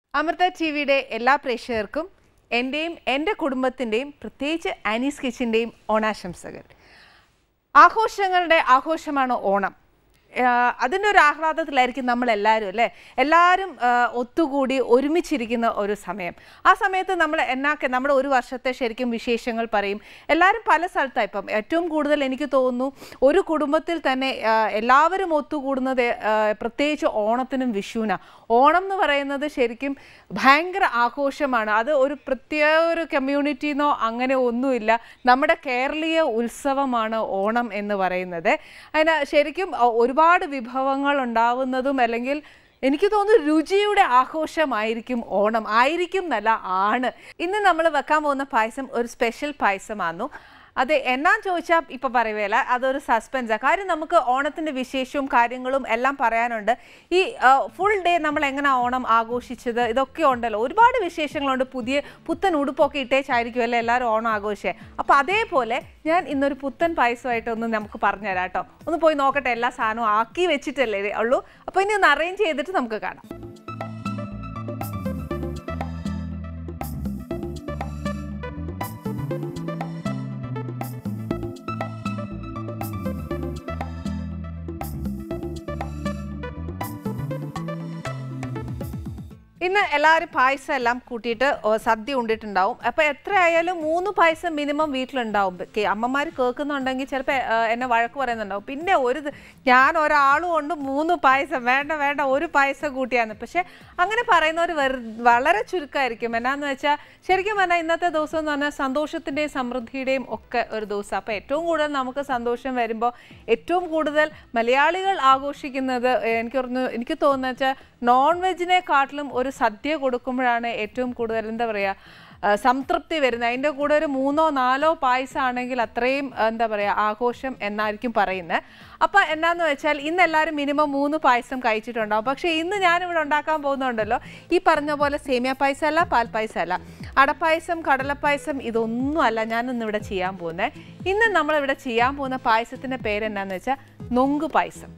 Amrita T വിയുടെ എല്ലാ പ്രേക്ഷകർക്കും എൻ്റെയും എൻ്റെ കുടുംബത്തിൻ്റെയും പ്രത്യേകിച്ച് ആനീസ് കിച്ചൻ്റെയും ഓണാശംസകൾ ആഘോഷങ്ങളുടെ ആഘോഷമാണ് ഓണം ആഹ് അതിൻ്റെ ഒരു ആഹ്ലാദത്തിലായിരിക്കും നമ്മൾ എല്ലാവരും അല്ലേ എല്ലാവരും ആഹ് ഒത്തുകൂടി ഒരുമിച്ചിരിക്കുന്ന ഒരു സമയം ആ സമയത്ത് നമ്മൾ എന്നാക്കെ നമ്മുടെ ഒരു വർഷത്തെ ശരിക്കും വിശേഷങ്ങൾ പറയും എല്ലാവരും പല സ്ഥലത്താണ് ഇപ്പം ഏറ്റവും കൂടുതൽ എനിക്ക് തോന്നുന്നു ഒരു കുടുംബത്തിൽ തന്നെ ആഹ് എല്ലാവരും ഒത്തുകൂടുന്നത് ആഹ് പ്രത്യേകിച്ച് ഓണത്തിനും വിഷുവിനാണ് ഓണം എന്ന് പറയുന്നത് ശരിക്കും ഭയങ്കര ആഘോഷമാണ് അത് ഒരു പ്രത്യേക ഒരു കമ്മ്യൂണിറ്റിന്നോ അങ്ങനെ ഒന്നുമില്ല നമ്മുടെ കേരളീയ ഉത്സവമാണ് ഓണം എന്ന് പറയുന്നത് അതിന് ശരിക്കും അഹ് ഒരുപാട് വിഭവങ്ങൾ ഉണ്ടാവുന്നതും അല്ലെങ്കിൽ എനിക്ക് തോന്നുന്നു രുചിയുടെ ആഘോഷമായിരിക്കും ഓണം ആയിരിക്കും എന്നല്ല ആണ് ഇന്ന് നമ്മൾ വെക്കാൻ പോകുന്ന പായസം ഒരു സ്പെഷ്യൽ പായസമായിരുന്നു അത് എന്നാന്ന് ചോദിച്ചാൽ ഇപ്പം പറയുകയില്ല അതൊരു സസ്പെൻസാണ് കാര്യം നമുക്ക് ഓണത്തിൻ്റെ വിശേഷവും കാര്യങ്ങളും എല്ലാം പറയാനുണ്ട് ഈ ഫുൾ ഡേ നമ്മൾ എങ്ങനെ ഓണം ആഘോഷിച്ചത് ഇതൊക്കെ ഉണ്ടല്ലോ ഒരുപാട് വിശേഷങ്ങളുണ്ട് പുതിയ പുത്തൻ ഉടുപ്പൊക്കെ ഇട്ടേച്ചായിരിക്കുമല്ലോ എല്ലാവരും ഓണം ആഘോഷിച്ചേ അപ്പോൾ അതേപോലെ ഞാൻ ഇന്നൊരു പുത്തൻ പായസമായിട്ട് ഒന്ന് നമുക്ക് പറഞ്ഞുതരാം കേട്ടോ ഒന്ന് പോയി നോക്കട്ടെ എല്ലാ സാധനവും ആക്കി വെച്ചിട്ടല്ലേ ഉള്ളൂ അപ്പോൾ ഇനി ഒന്ന് അറേഞ്ച് ചെയ്തിട്ട് നമുക്ക് കാണാം ഇന്ന് എല്ലാവരും പായസം എല്ലാം കൂട്ടിയിട്ട് ഓ, സദ്യ ഉണ്ടിട്ടുണ്ടാവും അപ്പോൾ എത്ര ആയാലും മൂന്ന് പായസം മിനിമം വീട്ടിലുണ്ടാവും കേ- അമ്മമാർ കേൾക്കുന്നുണ്ടെങ്കിൽ ചിലപ്പോൾ എന്നെ വഴക്ക് പറയുന്നുണ്ടാവും പിന്നെ ഒരു ഇത് ഞാൻ ഒരാളും കൊണ്ട് മൂന്ന് പായസം വേണ്ട വേണ്ട ഒരു പായസം കൂട്ടിയാന്ന് പക്ഷേ അങ്ങനെ പറയുന്നവർ വെറു വളരെ ചുരുക്കമായിരിക്കും എന്നാന്ന് വെച്ചാൽ ശരിക്കും പറഞ്ഞാൽ ഇന്നത്തെ ദിവസം എന്ന് പറഞ്ഞാൽ സന്തോഷത്തിൻ്റെയും സമൃദ്ധിയുടെയും ഒക്കെ ഒരു ദിവസം അപ്പോൾ ഏറ്റവും കൂടുതൽ നമുക്ക് സന്തോഷം വരുമ്പോൾ ഏറ്റവും കൂടുതൽ മലയാളികൾ ആഘോഷിക്കുന്നത് എനിക്ക് പറഞ്ഞു എനിക്ക് തോന്നുന്നത് വെച്ചാൽ നോൺ വെജിനെക്കാട്ടിലും ഒരു സദ്യ കൊടുക്കുമ്പോഴാണ് ഏറ്റവും കൂടുതൽ എന്താ പറയുക ആ, സംതൃപ്തി വരുന്നത് അതിൻ്റെ കൂടെ ഒരു മൂന്നോ നാലോ പായസം ആണെങ്കിൽ അത്രയും ആ, എന്താ പറയുക ആഘോഷം എന്നായിരിക്കും പറയുന്നത് അപ്പം എന്നാന്ന് വെച്ചാൽ ഇന്ന് എല്ലാവരും മിനിമം മൂന്ന് പായസം കഴിച്ചിട്ടുണ്ടാവും പക്ഷേ ഇന്ന് ഞാനിവിടെ ഉണ്ടാക്കാൻ പോകുന്നുണ്ടല്ലോ ഈ പറഞ്ഞ പോലെ സേമിയ പായസം അല്ല പാൽ പായസം അല്ല അടപ്പായസം കടലപ്പായസം ഇതൊന്നും അല്ല ഞാനിന്ന് ഇവിടെ ചെയ്യാൻ പോകുന്നത് ഇന്ന് നമ്മളിവിടെ ചെയ്യാൻ പോകുന്ന പായസത്തിൻ്റെ പേര് എന്നാന്ന് വെച്ചാൽ നൊങ്ക് പായസം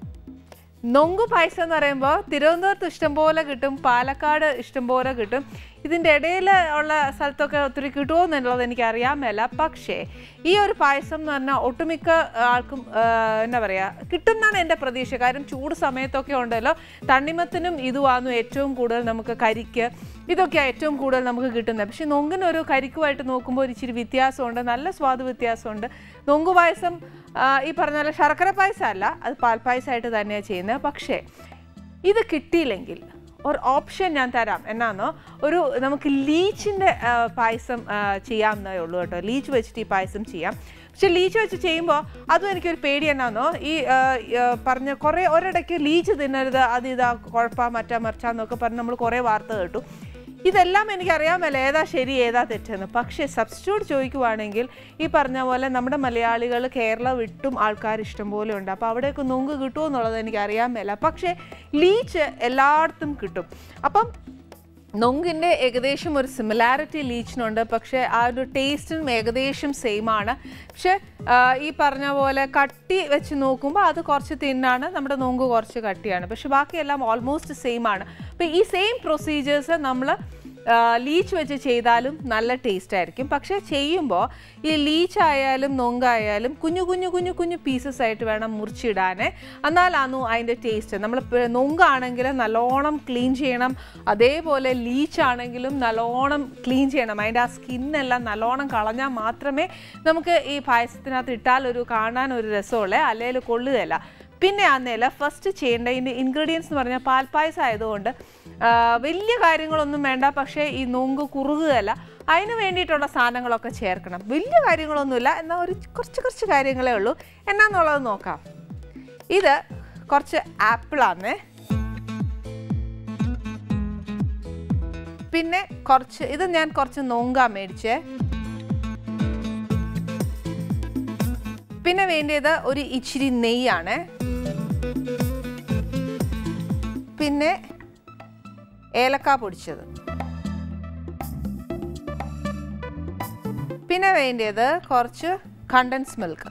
നൊങ്കു പായസം എന്ന് പറയുമ്പോൾ തിരുവനന്തപുരത്ത് ഇഷ്ടംപോലെ കിട്ടും പാലക്കാട് ഇഷ്ടംപോലെ കിട്ടും ഇതിൻ്റെ ഇടയിൽ ഉള്ള സ്ഥലത്തൊക്കെ ഒത്തിരി കിട്ടുമോ എന്നുള്ളത് എനിക്ക് അറിയാൻ മേല പക്ഷേ ഈ ഒരു പായസം എന്ന് പറഞ്ഞാൽ ഒട്ടുമിക്ക ആൾക്കും ആ, എന്താ പറയുക കിട്ടും എന്നാണ് എൻ്റെ പ്രതീക്ഷ കാര്യം ചൂട് സമയത്തൊക്കെ ഉണ്ടല്ലോ തണ്ണിമത്തിനും ഇതുവാന്നു ഏറ്റവും കൂടുതൽ നമുക്ക് കരിക്ക് ഇതൊക്കെയാണ് ഏറ്റവും കൂടുതൽ നമുക്ക് കിട്ടുന്നത് പക്ഷേ നൊങ്കിനൊരു കരിക്കുമായിട്ട് നോക്കുമ്പോൾ ഒരു ഇച്ചിരി വ്യത്യാസമുണ്ട് നല്ല സ്വാദ് വ്യത്യാസമുണ്ട് നൊങ്കു പായസം ആ, ഈ പറഞ്ഞ പോലെ ശർക്കര പായസം അല്ല അത് പാൽപ്പായസമായിട്ട് തന്നെയാണ് ചെയ്യുന്നത് പക്ഷേ ഇത് കിട്ടിയില്ലെങ്കിൽ ഒരു ഓപ്ഷൻ ഞാൻ തരാം എന്നാന്നോ ഒരു നമുക്ക് ലീച്ചിൻ്റെ പായസം ആ, ചെയ്യാവുന്നതേ ഉള്ളൂ കേട്ടോ ലീച്ച് വെച്ചിട്ട് ഈ പായസം ചെയ്യാം പക്ഷെ ലീച്ച് വെച്ച് ചെയ്യുമ്പോൾ അതും എനിക്കൊരു പേടി എന്നാന്നോ ഈ ആ, ആ, പറഞ്ഞ കുറേ ഒരിടയ്ക്ക് ലീച്ച് തിന്നരുത് അത് ഇതാ കുഴപ്പ മറ്റാ മറിച്ചാന്നൊക്കെ പറഞ്ഞ് നമ്മൾ കുറേ വാർത്ത കേട്ടു ഇതെല്ലാം എനിക്കറിയാമല്ലോ ഏതാ ശരി ഏതാ തെറ്റെന്ന് പക്ഷേ സബ്സ്റ്റിറ്റ്യൂട്ട് ചോദിക്കുവാണെങ്കിൽ ഈ പറഞ്ഞ പോലെ നമ്മുടെ മലയാളികൾ കേരളം വിട്ടും ആൾക്കാർ ഇഷ്ടംപോലെ ഉണ്ട് അപ്പോൾ അവിടെയൊക്കെ നൊങ്ക് കിട്ടുമോ എന്നുള്ളത് എനിക്ക് അറിയാൻ മേല പക്ഷേ ലീച്ച് എല്ലായിടത്തും കിട്ടും അപ്പം നൊങ്കിൻ്റെ ഏകദേശം ഒരു സിമിലാരിറ്റി ലീച്ചിനുണ്ട് പക്ഷേ ആ ഒരു ടേസ്റ്റും ഏകദേശം സെയിം ആണ് പക്ഷേ ആ, ഈ പറഞ്ഞ പോലെ കട്ടി വെച്ച് നോക്കുമ്പോൾ അത് കുറച്ച് തിന്നാണ് നമ്മുടെ നൊങ്ക് കുറച്ച് കട്ടിയാണ് പക്ഷെ ബാക്കിയെല്ലാം ഓൾമോസ്റ്റ് സെയിം ആണ് അപ്പോൾ ഈ സെയിം പ്രൊസീജിയേഴ്സ് നമ്മൾ ലീച്ച് വെച്ച് ചെയ്താലും നല്ല ടേസ്റ്റ് ആയിരിക്കും പക്ഷേ ചെയ്യുമ്പോൾ ഈ ലീച്ച് ആയാലും നൊങ്കായാലും കുഞ്ഞു കുഞ്ഞു കുഞ്ഞു കുഞ്ഞു പീസസ് ആയിട്ട് വേണം മുറിച്ചിടാൻ എന്നാലാന്നു അതിൻ്റെ ടേസ്റ്റ് നമ്മൾ നൊങ്കാണെങ്കിൽ നല്ലോണം ക്ലീൻ ചെയ്യണം അതേപോലെ ലീച്ച് ആണെങ്കിലും നല്ലോണം ക്ലീൻ ചെയ്യണം അതിൻ്റെ ആ സ്കിന്നെല്ലാം നല്ലോണം കളഞ്ഞാൽ മാത്രമേ നമുക്ക് ഈ പായസത്തിനകത്ത് ഇട്ടാൽ ഒരു കാണാൻ ഒരു രസമുള്ളേ അല്ലെങ്കിൽ കൊള്ളുകയില്ല പിന്നെ അന്നേല ഫസ്റ്റ് ചെയ്യേണ്ട ഇതിൻ്റെ ഇൻഗ്രീഡിയൻസ് എന്ന് പറഞ്ഞാൽ പാൽപ്പായസം ആയതുകൊണ്ട് ആ, വലിയ കാര്യങ്ങളൊന്നും വേണ്ട പക്ഷേ ഈ നൊങ്ക് കുറുകുകയല്ല അതിന് വേണ്ടിയിട്ടുള്ള സാധനങ്ങളൊക്കെ ചേർക്കണം വലിയ കാര്യങ്ങളൊന്നുമില്ല എന്നാൽ ഒരു കുറച്ച് കുറച്ച് കാര്യങ്ങളേ ഉള്ളൂ എന്നാന്നുള്ളത് നോക്കാം ഇത് കുറച്ച് ആപ്പിളാണ് പിന്നെ കുറച്ച് ഇത് ഞാൻ കുറച്ച് നൊങ്ക മേടിച്ചേ പിന്നെ വേണ്ടിയത് ഒരു ഇച്ചിരി നെയ്യാണ് പിന്നെ ഏലക്ക പൊടിച്ചത് പിന്നെ വേണ്ടിയത് കുറച്ച് കണ്ടൻസ് മിൽക്ക്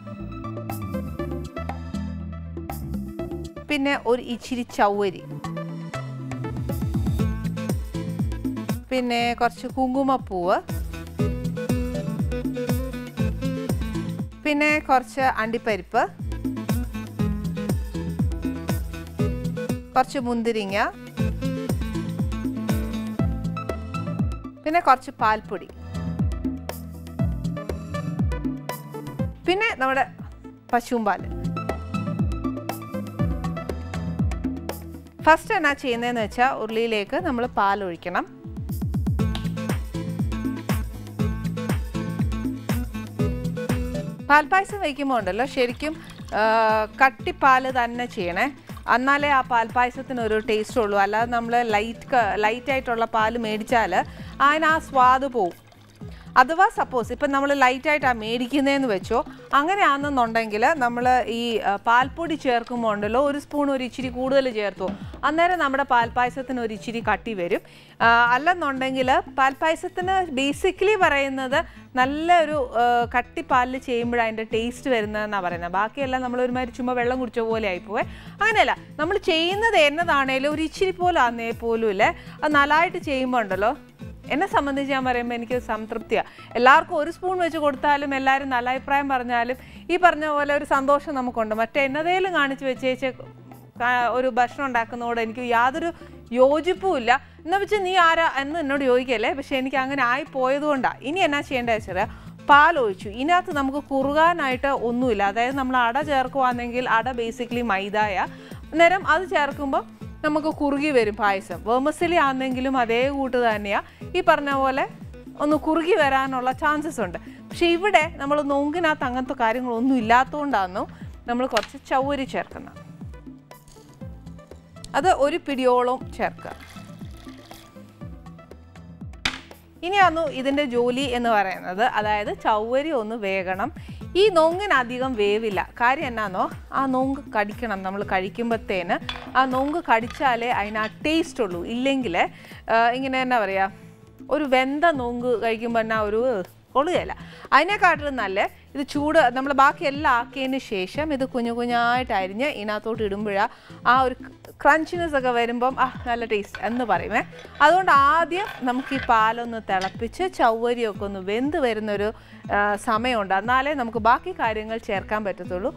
പിന്നെ ഒരു ഇച്ചിരി ചവ്വരി പിന്നെ കുറച്ച് കുങ്കുമപ്പൂവ് പിന്നെ കുറച്ച് അണ്ടിപ്പരിപ്പ് കുറച്ച് മുന്തിരിങ്ങ പിന്നെ കുറച്ച് പാൽപ്പൊടി പിന്നെ നമ്മുടെ പശുവും പാല് ഫസ്റ്റ് എന്നാ ചെയ്യുന്നതെന്ന് വെച്ചാൽ ഉരുളിയിലേക്ക് നമ്മൾ പാൽ ഒഴിക്കണം പാൽപ്പായസം വയ്ക്കുമ്പോൾ ഉണ്ടല്ലോ ശരിക്കും ആ, കട്ടിപ്പാല് തന്നെ ചെയ്യണേ എന്നാലേ ആ പാൽപ്പായസത്തിന് ഒരു ടേസ്റ്റ് ഉള്ളൂ അല്ലാതെ നമ്മൾ ലൈറ്റ് ലൈറ്റ് ആയിട്ടുള്ള പാല് മേടിച്ചാൽ അതിന് ആ സ്വാദ് പോവും അഥവാ സപ്പോസ് ഇപ്പം നമ്മൾ ലൈറ്റായിട്ടാണ് മേടിക്കുന്നതെന്ന് വെച്ചോ അങ്ങനെയാണെന്നുണ്ടെങ്കിൽ നമ്മൾ ഈ ആ, പാൽപ്പൊടി ചേർക്കുമ്പോൾ ഉണ്ടല്ലോ ഒരു സ്പൂൺ ഒരു ഇച്ചിരി കൂടുതൽ ചേർത്തു അന്നേരം നമ്മുടെ പാൽപ്പായസത്തിന് ഒരു ഇച്ചിരി കട്ടി വരും ആ, അല്ലെന്നുണ്ടെങ്കിൽ പാൽപ്പായസത്തിന് ബേസിക്കലി പറയുന്നത് നല്ലൊരു ആ, കട്ടിപ്പാലിൽ ചെയ്യുമ്പോഴാണ് അതിൻ്റെ ടേസ്റ്റ് വരുന്നതെന്നാണ് പറയുന്നത് ബാക്കിയെല്ലാം നമ്മൾ ഒരുമാതിരി ചുമ്മാ വെള്ളം കുടിച്ച പോലെ ആയിപ്പോവേ അങ്ങനെയല്ല നമ്മൾ ചെയ്യുന്നത് എന്നതാണേലും ഒരു ഇച്ചിരി പോലെ ആന്നേ പോലും ഇല്ലേ അത് നല്ലതായിട്ട് ചെയ്യുമ്പോൾ ഉണ്ടല്ലോ എന്നെ സംബന്ധിച്ച് ഞാൻ പറയുമ്പോൾ എനിക്ക് സംതൃപ്തിയാണ് എല്ലാവർക്കും ഒരു സ്പൂൺ വെച്ച് കൊടുത്താലും എല്ലാവരും നല്ല അഭിപ്രായം പറഞ്ഞാലും ഈ പറഞ്ഞ പോലെ ഒരു സന്തോഷം നമുക്കുണ്ട് മറ്റേ എന്നതേലും കാണിച്ച് വെച്ചേച്ച് കാ- ഒരു ഭക്ഷണം ഉണ്ടാക്കുന്നതോട് എനിക്ക് യാതൊരു യോജിപ്പും ഇല്ല എന്നാ വെച്ചാൽ നീ ആരാ എന്ന് എന്നോട് ചോദിക്കല്ലേ പക്ഷെ എനിക്ക് അങ്ങനെ ആയി പോയതുകൊണ്ടാണ് ഇനി എന്നാ ചെയ്യേണ്ടത് വെച്ചാൽ പാൽ ഒഴിച്ചു ഇതിനകത്ത് നമുക്ക് കുറുകാനായിട്ട് ഒന്നുമില്ല അതായത് നമ്മൾ അട ചേർക്കുവാണെങ്കിൽ അട ബേസിക്കലി മൈദായ അന്നേരം അത് ചേർക്കുമ്പോൾ നമുക്ക് കുറുകി വരും പായസം വേമസിലി ആണെങ്കിലും അതേ കൂട്ട് തന്നെയാണ് ഈ പറഞ്ഞ പോലെ ഒന്ന് കുറുകി വരാനുള്ള ചാൻസസ് ഉണ്ട് പക്ഷെ ഇവിടെ നമ്മൾ നൊങ്കിനകത്ത് അങ്ങനത്തെ കാര്യങ്ങളൊന്നും ഇല്ലാത്തതുകൊണ്ടാണ് നമ്മൾ കുറച്ച് ചൗരി ചേർക്കുന്നത് അത് ഒരു പിടിയോളം ചേർക്കുക ഇനിയാന്നു ഇതിൻ്റെ ജോലി എന്ന് പറയുന്നത് അതായത് ചൗവരി ഒന്ന് വേകണം ഈ നൊങ്ങിന് അധികം വേവില്ല കാര്യം എന്നാന്നോ ആ നൊങ്ക് കടിക്കണം നമ്മൾ കഴിക്കുമ്പോഴത്തേന് ആ നൊങ്ക് കടിച്ചാലേ അതിന് ആ ടേസ്റ്റ് ഉള്ളൂ ഇല്ലെങ്കിൽ ഇങ്ങനെ എന്നാ പറയുക ഒരു വെന്ത നൊങ്ക് കഴിക്കുമ്പോൾ എന്നാ ഒരു കൊള്ളുകയില്ല അതിനെക്കാട്ടിലും നല്ല ഇത് ചൂട് നമ്മൾ ബാക്കി എല്ലാം ആക്കിയതിന് ശേഷം ഇത് കുഞ്ഞു കുഞ്ഞായിട്ട് അരിഞ്ഞ് ഇതിനകത്തോട്ട് ഇടുമ്പോഴാണ് ആ ഒരു ക്രഞ്ചിനെസ് ഒക്കെ വരുമ്പം ആ നല്ല ടേസ്റ്റ് എന്ന് പറയുമേ അതുകൊണ്ട് ആദ്യം നമുക്ക് ഈ പാലൊന്ന് തിളപ്പിച്ച് ചൗവരിയൊക്കെ ഒന്ന് വെന്ത് വരുന്നൊരു ആ, സമയമുണ്ട് എന്നാലേ നമുക്ക് ബാക്കി കാര്യങ്ങൾ ചേർക്കാൻ പറ്റത്തുള്ളൂ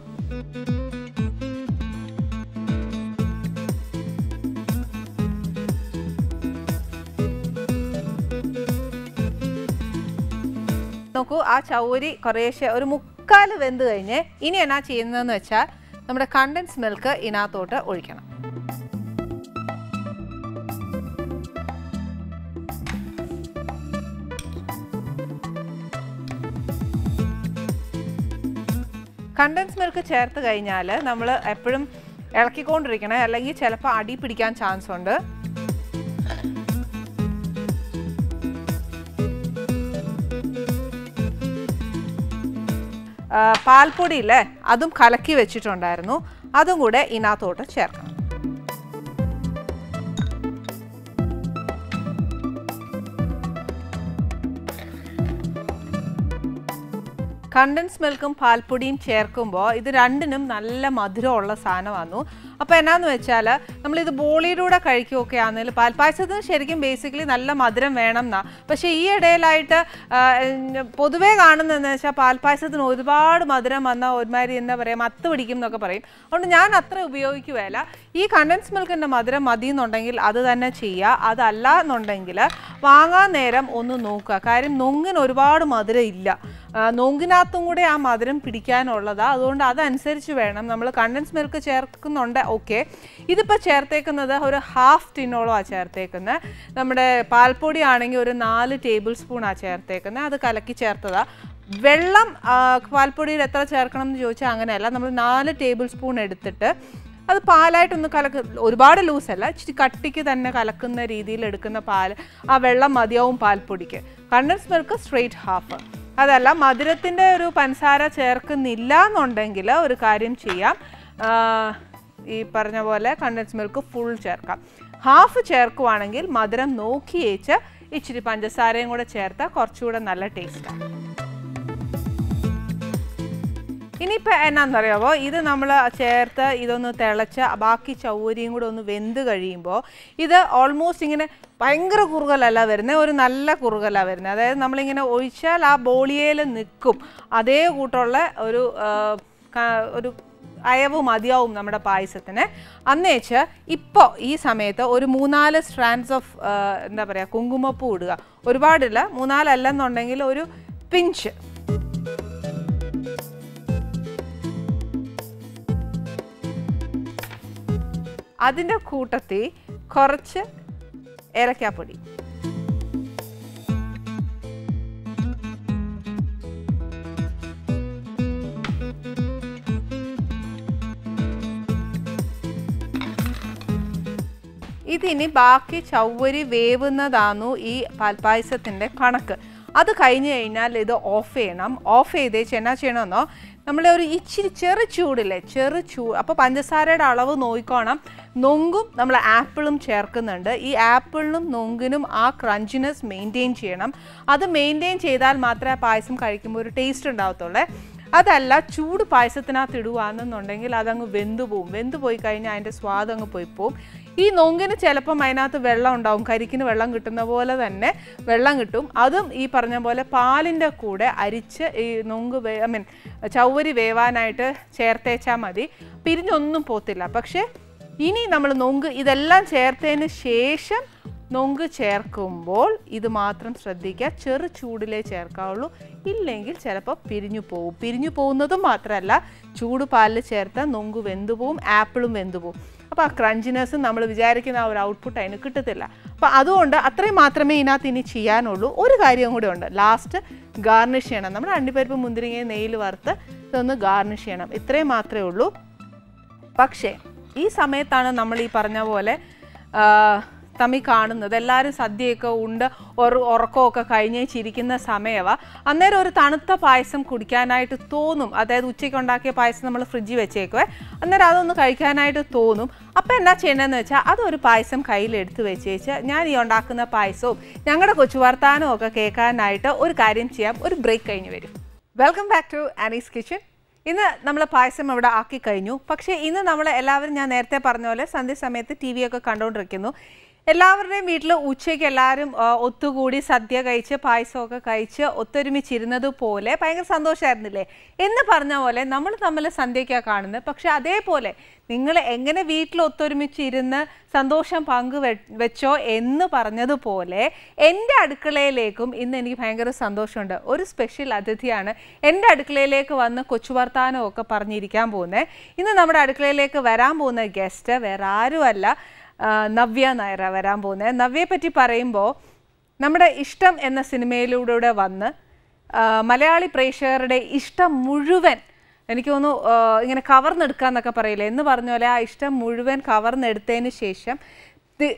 നോക്കൂ ആ ചൗരി കുറേശ്ശെ ഒരു മുക്കാൽ വെന്ത് കഴിഞ്ഞ് ഇനി എന്നാ ചെയ്യുന്നതെന്ന് വെച്ചാൽ നമ്മുടെ കണ്ടൻസ് മിൽക്ക് ഇതിനകത്തോട്ട് ഒഴിക്കണം കണ്ടൻസ് മിൽക്ക് ചേർത്ത് കഴിഞ്ഞാൽ നമ്മൾ എപ്പോഴും ഇളക്കിക്കൊണ്ടിരിക്കണേ അല്ലെങ്കിൽ ചിലപ്പോൾ അടി പിടിക്കാൻ ചാൻസ് ഉണ്ട് ആ, പാൽപ്പൊടി ഇല്ലേ അതും കലക്കി വെച്ചിട്ടുണ്ടായിരുന്നു അതും കൂടെ ഇതിനകത്തോട്ട് ചേർക്കണം കണ്ടൻസ് മിൽക്കും പാൽപ്പൊടിയും ചേർക്കുമ്പോൾ ഇത് രണ്ടിനും നല്ല മധുരമുള്ള സാധനമായിരുന്നു അപ്പോൾ എന്നാന്ന് വെച്ചാൽ നമ്മളിത് ബോളിയിലൂടെ കഴിക്കുകയൊക്കെ ആണെങ്കിൽ പാൽപ്പായസത്തിന് ശരിക്കും ബേസിക്കലി നല്ല മധുരം വേണം എന്നാ പക്ഷേ ഈ ഇടയിലായിട്ട് ആ, ഉം, പൊതുവേ കാണുന്നതെന്ന് വെച്ചാൽ പാൽപ്പായസത്തിന് ഒരുപാട് മധുരം വന്നാൽ ഒരുമാതിരി എന്താ പറയുക മത്ത് പിടിക്കും എന്നൊക്കെ പറയും അതുകൊണ്ട് ഞാൻ അത്ര ഉപയോഗിക്കുകയല്ല ഈ കണ്ടൻസ് മിൽക്കിൻ്റെ മധുരം മതി എന്നുണ്ടെങ്കിൽ അത് തന്നെ ചെയ്യുക അതല്ല എന്നുണ്ടെങ്കിൽ വാങ്ങാൻ നേരം ഒന്ന് നോക്കുക കാര്യം നൊങ്ങിന് ഒരുപാട് മധുരം ഇല്ല ആ, നൊങ്കിനകത്തും കൂടെ ആ മധുരം പിടിക്കാനുള്ളതാ അതുകൊണ്ട് അതനുസരിച്ച് വേണം നമ്മൾ കണ്ടൻസ് മിൽക്ക് ചേർക്കുന്നുണ്ട് ഓക്കെ ഇതിപ്പോൾ ചേർത്തേക്കുന്നത് ഒരു ഹാഫ് ടിന്നോളമാണ് ചേർത്തേക്കുന്നത് നമ്മുടെ പാൽപ്പൊടി ആണെങ്കിൽ ഒരു നാല് ടേബിൾ സ്പൂണാണ് ചേർത്തേക്കുന്നത് അത് കലക്കി ചേർത്തതാ വെള്ളം ആ, പാൽപ്പൊടിയിൽ എത്ര ചേർക്കണം എന്ന് ചോദിച്ചാൽ അങ്ങനെയല്ല നമ്മൾ നാല് ടേബിൾ സ്പൂൺ എടുത്തിട്ട് അത് പാലായിട്ടൊന്ന് കലക്ക് ഒരുപാട് ലൂസല്ല ഇച്ചിരി കട്ടിക്ക് തന്നെ കലക്കുന്ന രീതിയിൽ എടുക്കുന്ന പാൽ ആ വെള്ളം മതിയാവും പാൽപ്പൊടിക്ക് കണ്ടൻസ് മിൽക്ക് സ്ട്രെയിറ്റ് ഹാഫ് അതല്ല മധുരത്തിൻ്റെ ഒരു പഞ്ചസാര ചേർക്കുന്നില്ല എന്നുണ്ടെങ്കിൽ ഒരു കാര്യം ചെയ്യാം ആ, ഈ പറഞ്ഞ പോലെ കണ്ടൻസ് മിൽക്ക് ഫുൾ ചേർക്കാം ഹാഫ് ചേർക്കുവാണെങ്കിൽ മധുരം നോക്കിയേച്ച് ഇച്ചിരി പഞ്ചസാരയും കൂടെ ചേർത്താൽ കുറച്ചുകൂടെ നല്ല ടേസ്റ്റാണ് ഇനിയിപ്പോൾ എന്നാണെന്നറിയാമോ ഇത് നമ്മൾ ചേർത്ത് ഇതൊന്ന് തിളച്ച് ബാക്കി ചൗരിയും കൂടെ ഒന്ന് വെന്ത് കഴിയുമ്പോൾ ഇത് ഓൾമോസ്റ്റ് ഇങ്ങനെ ഭയങ്കര കുറുകലല്ല വരുന്നത് ഒരു നല്ല കുറുകല വരുന്നത് അതായത് നമ്മളിങ്ങനെ ഒഴിച്ചാൽ ആ ബോളിയയിൽ നിൽക്കും അതേ കൂട്ടുള്ള ഒരു ആ, ക- ഒരു അയവ് മതിയാവും നമ്മുടെ പായസത്തിന് അന്നേച്ച് ഇപ്പോൾ ഈ സമയത്ത് ഒരു മൂന്നാല് സ്ട്രാൻഡ്സ് ഓഫ് എന്താ പറയുക കുങ്കുമപ്പൂ ഇടുക ഒരുപാടില്ല മൂന്നാലല്ലെന്നുണ്ടെങ്കിൽ ഒരു പിഞ്ച് അതിൻ്റെ കൂട്ടത്തിൽ കുറച്ച് ഏലക്കാപ്പൊടി ഇതിനി ബാക്കി ചവ്വരി വേവുന്നതാണു ഈ പാൽപ്പായസത്തിൻ്റെ കണക്ക് അത് കഴിഞ്ഞ് കഴിഞ്ഞാൽ ഇത് ഓഫ് ചെയ്യണം ഓഫ് ചെയ്തേച്ച് എന്നാ ചെയ്യണമെന്നോ നമ്മളെ ഒരു ഇച്ചിരി ചെറു ചൂടില്ലേ ചെറു ചൂ അപ്പോൾ പഞ്ചസാരയുടെ അളവ് നോക്കിക്കോണം നൊങ്കും നമ്മൾ ആപ്പിളും ചേർക്കുന്നുണ്ട് ഈ ആപ്പിളിനും നൊങ്കിനും ആ ക്രഞ്ചിനെസ് മെയിൻറ്റെയിൻ ചെയ്യണം അത് മെയിൻറ്റെയിൻ ചെയ്താൽ മാത്രമേ ആ പായസം കഴിക്കുമ്പോൾ ഒരു ടേസ്റ്റ് ഉണ്ടാവത്തുള്ളേ അതല്ല ചൂട് പായസത്തിനകത്ത് ഇടുവാണെന്നുണ്ടെങ്കിൽ അതങ്ങ് വെന്തു പോവും വെന്തു പോയി കഴിഞ്ഞാൽ അതിൻ്റെ സ്വാദ് അങ്ങ് പോയി പോവും ഈ നൊങ്കിന് ചിലപ്പം അതിനകത്ത് വെള്ളം ഉണ്ടാവും കരിക്കിന് വെള്ളം കിട്ടുന്ന പോലെ തന്നെ വെള്ളം കിട്ടും അതും ഈ പറഞ്ഞ പോലെ പാലിൻ്റെ കൂടെ അരിച്ച് ഈ നൊങ്ക് വേ ഐ മീൻ ചൗവരി വേവാനായിട്ട് ചേർത്തേച്ചാൽ മതി പിരിഞ്ഞൊന്നും പോത്തില്ല പക്ഷേ ഇനി നമ്മൾ നൊങ്ക് ഇതെല്ലാം ചേർത്തതിന് ശേഷം നൊങ്ക് ചേർക്കുമ്പോൾ ഇത് മാത്രം ശ്രദ്ധിക്കുക ചെറു ചൂടിലേ ചേർക്കാവുള്ളൂ ഇല്ലെങ്കിൽ ചിലപ്പോൾ പിരിഞ്ഞു പോകും പിരിഞ്ഞു പോകുന്നതും മാത്രമല്ല ചൂട് പാലിൽ ചേർത്താൽ നൊങ്ക് വെന്തു പോവും ആപ്പിളും വെന്തു പോവും അപ്പോൾ ആ ക്രഞ്ചിനെസ് നമ്മൾ വിചാരിക്കുന്ന ആ ഒരു ഔട്ട്പുട്ട് അതിന് കിട്ടത്തില്ല അപ്പോൾ അതുകൊണ്ട് അത്രയും മാത്രമേ ഇതിനകത്ത് ഇനി ചെയ്യാനുള്ളൂ ഒരു കാര്യം കൂടെ ഉണ്ട് ലാസ്റ്റ് ഗാർണിഷ് ചെയ്യണം നമ്മൾ അണ്ടിപ്പരിപ്പ് മുന്തിരിങ്ങ നെയ്യിൽ വറുത്ത് ഇതൊന്ന് ഗാർണിഷ് ചെയ്യണം ഇത്രയും മാത്രമേ ഉള്ളൂ പക്ഷേ ഈ സമയത്താണ് നമ്മൾ ഈ പറഞ്ഞ പോലെ ആ, തമ്മി കാണുന്നത് എല്ലാവരും സദ്യയൊക്കെ ഉണ്ട് ഒരു ഉറക്കമൊക്കെ കഴിഞ്ഞ് ചിരിക്കുന്ന സമയമാണ് അന്നേരം ഒരു തണുത്ത പായസം കുടിക്കാനായിട്ട് തോന്നും അതായത് ഉച്ചയ്ക്ക് ഉണ്ടാക്കിയ പായസം നമ്മൾ ഫ്രിഡ്ജിൽ വെച്ചേക്കുവേ അന്നേരം അതൊന്ന് കഴിക്കാനായിട്ട് തോന്നും അപ്പോൾ എന്നാ ചെയ്യേണ്ടതെന്ന് വെച്ചാൽ അതൊരു പായസം കയ്യിൽ എടുത്ത് വെച്ചേച്ച് ഞാൻ ഈ ഉണ്ടാക്കുന്ന പായസവും ഞങ്ങളുടെ കൊച്ചു വർത്താനവും ഒക്കെ കേൾക്കാനായിട്ട് ഒരു കാര്യം ചെയ്യാം ഒരു ബ്രേക്ക് കഴിഞ്ഞ് വരും welcome back to Annie's kitchen ഇന്ന് നമ്മൾ പായസം ഇവിടെ ആക്കി കഴിഞ്ഞു പക്ഷേ ഇന്ന് നമ്മൾ എല്ലാവരും ഞാൻ നേരത്തെ പറഞ്ഞ പോലെ സന്ധ്യ സമയത്ത് ടി വി ഒക്കെ കണ്ടുകൊണ്ടിരിക്കുന്നു എല്ലാവരുടെയും വീട്ടിൽ ഉച്ചയ്ക്ക് എല്ലാവരും ആ, ഒത്തുകൂടി സദ്യ കഴിച്ച് പായസമൊക്കെ കഴിച്ച് ഒത്തൊരുമിച്ചിരുന്നത് പോലെ ഭയങ്കര സന്തോഷമായിരുന്നില്ലേ എന്ന് പറഞ്ഞ പോലെ നമ്മൾ തമ്മിൽ സന്ധ്യയ്ക്കാണ് കാണുന്നത് പക്ഷെ അതേപോലെ നിങ്ങൾ എങ്ങനെ വീട്ടിൽ ഒത്തൊരുമിച്ചിരുന്ന് സന്തോഷം പങ്കു വെച്ചോ എന്ന് പറഞ്ഞതുപോലെ എൻ്റെ അടുക്കളയിലേക്കും ഇന്ന് എനിക്ക് ഭയങ്കര സന്തോഷമുണ്ട് ഒരു സ്പെഷ്യൽ അതിഥിയാണ് എൻ്റെ അടുക്കളയിലേക്ക് വന്ന് കൊച്ചു വർത്താനമൊക്കെ പറഞ്ഞിരിക്കാൻ പോകുന്നത് ഇന്ന് നമ്മുടെ അടുക്കളയിലേക്ക് വരാൻ പോകുന്ന ഗസ്റ്റ് വേറെ ആരുമല്ല ആ, നവ്യ നായര വരാൻ പോകുന്നത് നവ്യയെ പറ്റി പറയുമ്പോൾ നമ്മുടെ ഇഷ്ടം എന്ന സിനിമയിലൂടെ വന്ന് ആ, മലയാളി പ്രേക്ഷകരുടെ ഇഷ്ടം മുഴുവൻ എനിക്ക് തോന്നുന്നു ആ, ഇങ്ങനെ കവർന്നെടുക്കാന്നൊക്കെ പറയില്ലേ എന്ന് പറഞ്ഞ പോലെ ആ ഇഷ്ടം മുഴുവൻ കവർന്നെടുത്തതിന് ശേഷം തി-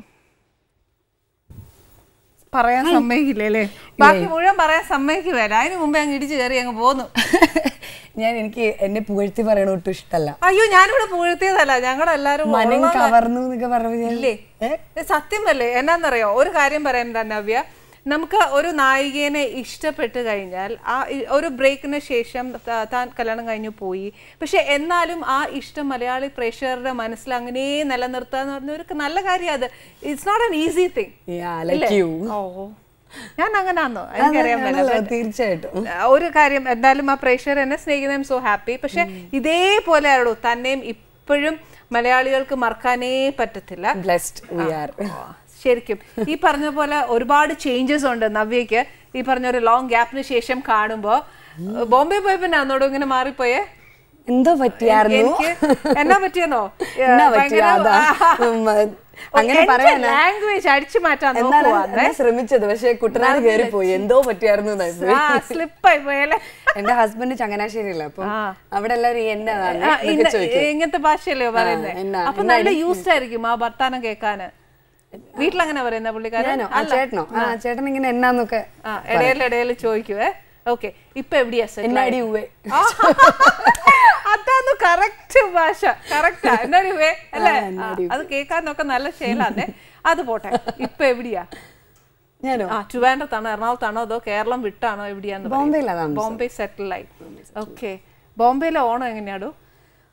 പറയാൻ സമ്മതിക്കില്ലേ അല്ലേ ബാക്കി മുഴുവൻ പറയാൻ സമ്മതിക്കുവല്ല അതിന് മുമ്പേ അങ്ങ് ഇടിച്ചു കയറി അങ്ങ് പോന്നു ഞാൻ എനിക്ക് എന്നെ പുകഴ്ത്തി പറയണ ഒട്ടും ഇഷ്ടല്ല അയ്യോ ഞാനിവിടെ പുകഴ്ത്തിയതല്ല ഞങ്ങളെല്ലാരും മനം ഉള്ള- കവർന്നു എന്നൊക്കെ പറഞ്ഞു ഇല്ലേ ഇത് സത്യമല്ലേ എന്നാന്നറിയോ ഒരു കാര്യം പറയാൻ എന്താ നവ്യ നമുക്ക് ഒരു നായികേനെ ഇഷ്ടപ്പെട്ട് കഴിഞ്ഞാൽ ആ ഇ- ഒരു ബ്രേക്കിന് ശേഷം ത- താൻ കല്യാണം കഴിഞ്ഞു പോയി പക്ഷെ എന്നാലും ആ ഇഷ്ടം മലയാളി പ്രേക്ഷകരുടെ മനസ്സിൽ അങ്ങനെ നിലനിർത്തുക എന്ന് പറഞ്ഞ ഒരു നല്ല കാര്യം അത് it's not an easy thing like you ഓ ഞാൻ അങ്ങനാന്നോ എനിക്കറിയാൻ പറ്റില്ല തീർച്ചയായിട്ടും ഒരു കാര്യം എന്തായാലും ആ പ്രേക്ഷകർ എന്നെ സ്നേഹിക്കുന്നതും സോ ഹാപ്പി പക്ഷെ ഇതേപോലെ ആണോ തന്നെയും ഇപ്പോഴും മലയാളികൾക്ക് മറക്കാനേ പറ്റത്തില്ല ബ്ലെസ്ഡ് വി ആർ ശരിക്കും ഈ പറഞ്ഞ പോലെ ഒരുപാട് ചേഞ്ചസ് ഉണ്ട് നവ്യക്ക് ഈ പറഞ്ഞ ഒരു ലോങ് ഗ്യാപ്പിന് ശേഷം കാണുമ്പോ ബോംബെ പോയപ്പോ ഞാനോടും ഇങ്ങനെ മാറിപ്പോയേ എന്തോ പറ്റിയായിരുന്നു എനിക്ക് എന്നാ പറ്റിയെന്നോ എന്നാ പറ്റിയ അതാ ഉം, അങ്ങനെ പറയാനാ ലാംഗ്വേജ് അടിച്ചു മാറ്റാൻ എന്നാണ് നോക്കുവാന്നേ ഞാൻ ശ്രമിച്ചത് പക്ഷെ കുട്ടനാട് കയറി പോയി എന്തോ പറ്റിയായിരുന്നു എന്നായിരുന്നു. സ്ലിപ്പായി പോയല്ലേ എന്റെ ഹസ്ബൻഡ് ചങ്ങനാശ്ശേരിയില്ല അപ്പൊ ആ. അവിടെ എല്ലാവരും എന്നതാണ് ആ, എന്നൊക്കെ ഇന്ന- ചോദിക്കും ഇങ്ങനത്തെ ഭാഷയല്ലേ പറയുന്നത് എന്നാ, അപ്പൊ നല്ല യൂസ്ഡ് ആയിരിക്കും ആ വർത്താനം കേൾക്കാന് വീട്ടിലങ്ങനെ പറയുന്ന പുള്ളിക്കാരൻ ഞാനോ ആ ചേട്ടനോ ആ ചേട്ടൻ ഇങ്ങനെ എന്നാന്നൊക്കെ ആ ഇടയിൽ ഇടയിൽ ചോദിക്കുവേ ഓക്കെ ഇപ്പൊ എവിടെയാ settle എന്നാടി ആയത്? ഉവ്വേ ആ, അതാന്ന് കറക്റ്റ് ഭാഷ കറക്റ്റാ എന്നാടി വേ അല്ലേ ആ, അത് കേൾക്കാനൊക്കെ നല്ല ശീലാന്നേ അത് പോട്ടെ ഇപ്പൊ എവിടെയാ ഞാനോ ആ ട്രിവാൻഡ്രത്താണോ എറണാകുളത്താണോ അതോ കേരളം വിട്ടാണോ എവിടെയാന്ന് പറയ്. ബോംബെയിലാ താമസം ബോംബെ സെറ്റിൽ ആയി ഓക്കെ ബോംബെയിലെ ഓണം എങ്ങനെയാടോ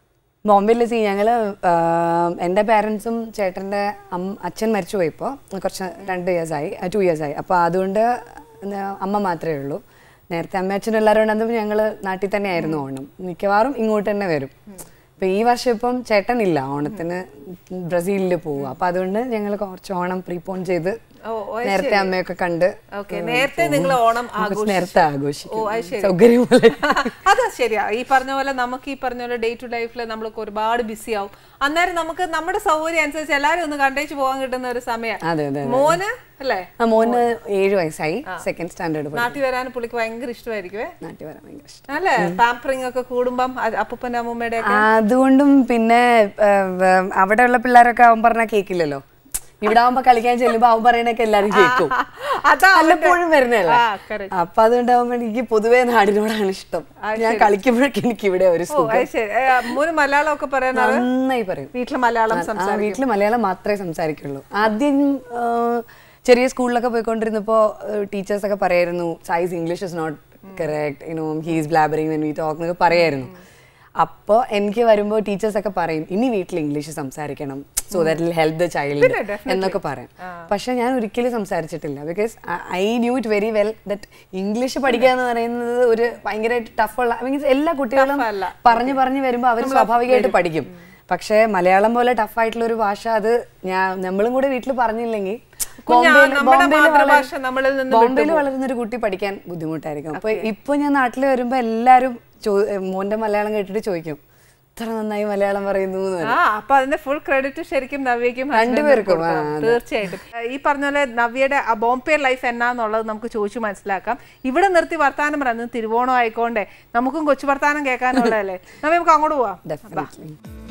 ബോംബെയിൽ സി ഞങ്ങള് ആഹ്, എൻ്റെ പാരൻസും ചേട്ടൻ്റെ അമ്മ അച്ഛൻ മരിച്ചു പോയി ഇപ്പോൾ കുറച്ച് രണ്ട് ഇയേഴ്സ് ആയി ടു ഇയേഴ്സ് ആയി അപ്പോൾ അതുകൊണ്ട് എന്താ, അമ്മ മാത്രമേ ഉള്ളൂ നേരത്തെ അമ്മ അച്ഛനും എല്ലാവരും ഉണ്ടാകുമ്പോൾ ഞങ്ങൾ നാട്ടിൽ തന്നെ ആയിരുന്നു ഓണം മിക്കവാറും ഇങ്ങോട്ട് തന്നെ വരും ഇപ്പൊ ഈ വർഷം ഇപ്പം ചേട്ടനില്ല ഓണത്തിന് ബ്രസീലിൽ പോവുക അപ്പൊ അതുകൊണ്ട് ഞങ്ങൾ കുറച്ച് ഓണം പ്രീപോൺ ചെയ്ത് ഓ, ഓ, അത് നേരത്തെ അമ്മയൊക്കെ കണ്ട് ഓക്കെ നേരത്തെ നിങ്ങൾ ഓണം കുറച്ച് ആഘോഷിച്ചു നേരത്തെ ഓ അത് ആഘോഷിക്കും ശരി സൗകര്യം പോലെ അത് ശരിയാ ഈ പറഞ്ഞ പോലെ നമുക്ക് ഈ പറഞ്ഞ പോലെ ഡേ ടു ലൈഫിൽ നമ്മളൊക്കെ ഒരുപാട് ബിസി ആവും അന്നേരം നമുക്ക് നമ്മുടെ സൗകര്യം അനുസരിച്ച് എല്ലാരും ഒന്ന് കണ്ടേച്ച് പോകാൻ കിട്ടുന്ന ഒരു സമയം അതെ അതെ മോന് അല്ലേ ആ മോന് ഏഴ് വയസ്സായി സെക്കൻഡ് സ്റ്റാൻഡേർഡ് പോയി നാട്ടിൽ വരാൻ പുള്ളിക്ക് ഭയങ്കര ഇഷ്ടമായിരിക്കുവേ നാട്ടിൽ വരാൻ ഭയങ്കര ഇഷ്ടം അല്ലേ പാമ്പറിങ് ഒക്കെ കൂടുമ്പം അത് അപ്പൂപ്പന്റെ അമ്മൂമ്മയുടെ ഒക്കെ അതുകൊണ്ടും പിന്നെ അവിടെ ഉള്ള പിള്ളേരൊക്കെ അവൻ പറഞ്ഞാൽ കേക്കില്ലല്ലോ ഇവിടെ ആവുമ്പോ കളിക്കാൻ ചെല്ലുമ്പോ അവൻ പറയണൊക്കെ എല്ലാരും കേൾക്കും അതാ വല്ലപ്പോഴും വരുന്നതല്ല ആ, correct. അപ്പൊ അതുകൊണ്ടാവുമ്പോ എനിക്ക് പൊതുവേ നാടിനോടാണ് ഇഷ്ടം ഞാൻ കളിക്കുമ്പോഴൊക്കെ എനിക്ക് ഇവിടെ ഒരു ഓ അത് ശരി ഏ, മോന് മലയാളം ഒക്കെ പറയാൻ അറിയാം നന്നായി പറയും വീട്ടിൽ മലയാളം ആ സംസാരിക്കും വീട്ടിൽ മലയാളം മാത്രമേ സംസാരിക്കുള്ളൂ ആദ്യം ആ, ചെറിയ സ്കൂളിലൊക്കെ പോയിക്കൊണ്ടിരുന്നപ്പോ ടീച്ചേഴ്സ് ഒക്കെ പറയായിരുന്നു says English is not correct you know he's blabbering when we talk എന്നൊക്കെ പറയായിരുന്നു അപ്പോൾ എനിക്ക് വരുമ്പോൾ ടീച്ചേഴ്സ് ഒക്കെ പറയും ഇനി വീട്ടിൽ ഇംഗ്ലീഷ് സംസാരിക്കണം so that will help the child എന്നൊക്കെ പറയും പക്ഷെ ഞാൻ ഒരിക്കലും സംസാരിച്ചിട്ടില്ല because I knew it very well that English പഠിക്കുക എന്ന് പറയുന്നത് ഒരു ഭയങ്കരമായിട്ട് ടഫുള്ള മീൻസ് എല്ലാ കുട്ടികളും Tough അല്ല. പറഞ്ഞു പറഞ്ഞു വരുമ്പോൾ അവർ സ്വാഭാവികമായിട്ട് പഠിക്കും പക്ഷേ മലയാളം പോലെ ടഫ് ആയിട്ടുള്ള ഒരു ഭാഷ അത് ഞാൻ നമ്മളും കൂടെ വീട്ടിൽ പറഞ്ഞില്ലെങ്കിൽ കുഞ്ഞാ, ബോംബെയിൽ- നമ്മുടെ ബോംബെയിൽ മാതൃഭാഷ വളർ- നമ്മളിൽ നിന്ന് ബോംബെയിൽ വളരുന്ന ഒരു കുട്ടി പഠിക്കാൻ ബുദ്ധിമുട്ടായിരിക്കും അപ്പൊ ഇപ്പൊ ഞാൻ നാട്ടിൽ വരുമ്പോ എല്ലാരും ചോ- ഏ, മോന്റെ മലയാളം കേട്ടിട്ട് ചോദിക്കും ഇത്ര നന്നായി മലയാളം പറയുന്നു എന്ന് പറയും. ആ അപ്പൊ അതിന്റെ ഫുൾ ക്രെഡിറ്റ് ശരിക്കും നവ്യക്കും husband നും രണ്ടുപേർക്കും, ആ, കൊടുക്കണം. അതെ. തീർച്ചയായിട്ടും ഈ പറഞ്ഞ പോലെ നവ്യയുടെ ആ ബോംബെ ലൈഫ് എന്നാന്നുള്ളത് നമുക്ക് ചോദിച്ചു മനസ്സിലാക്കാം ഇവിടെ നിർത്തി വർത്താനം പറയുന്നത് തിരുവോണം ആയിക്കോണ്ടേ നമുക്കും കൊച്ചു വർത്താനം കേൾക്കാനുള്ളതല്ലേ നവ്യ നമുക്ക് അങ്ങോട്ട് പോവാം Definitely.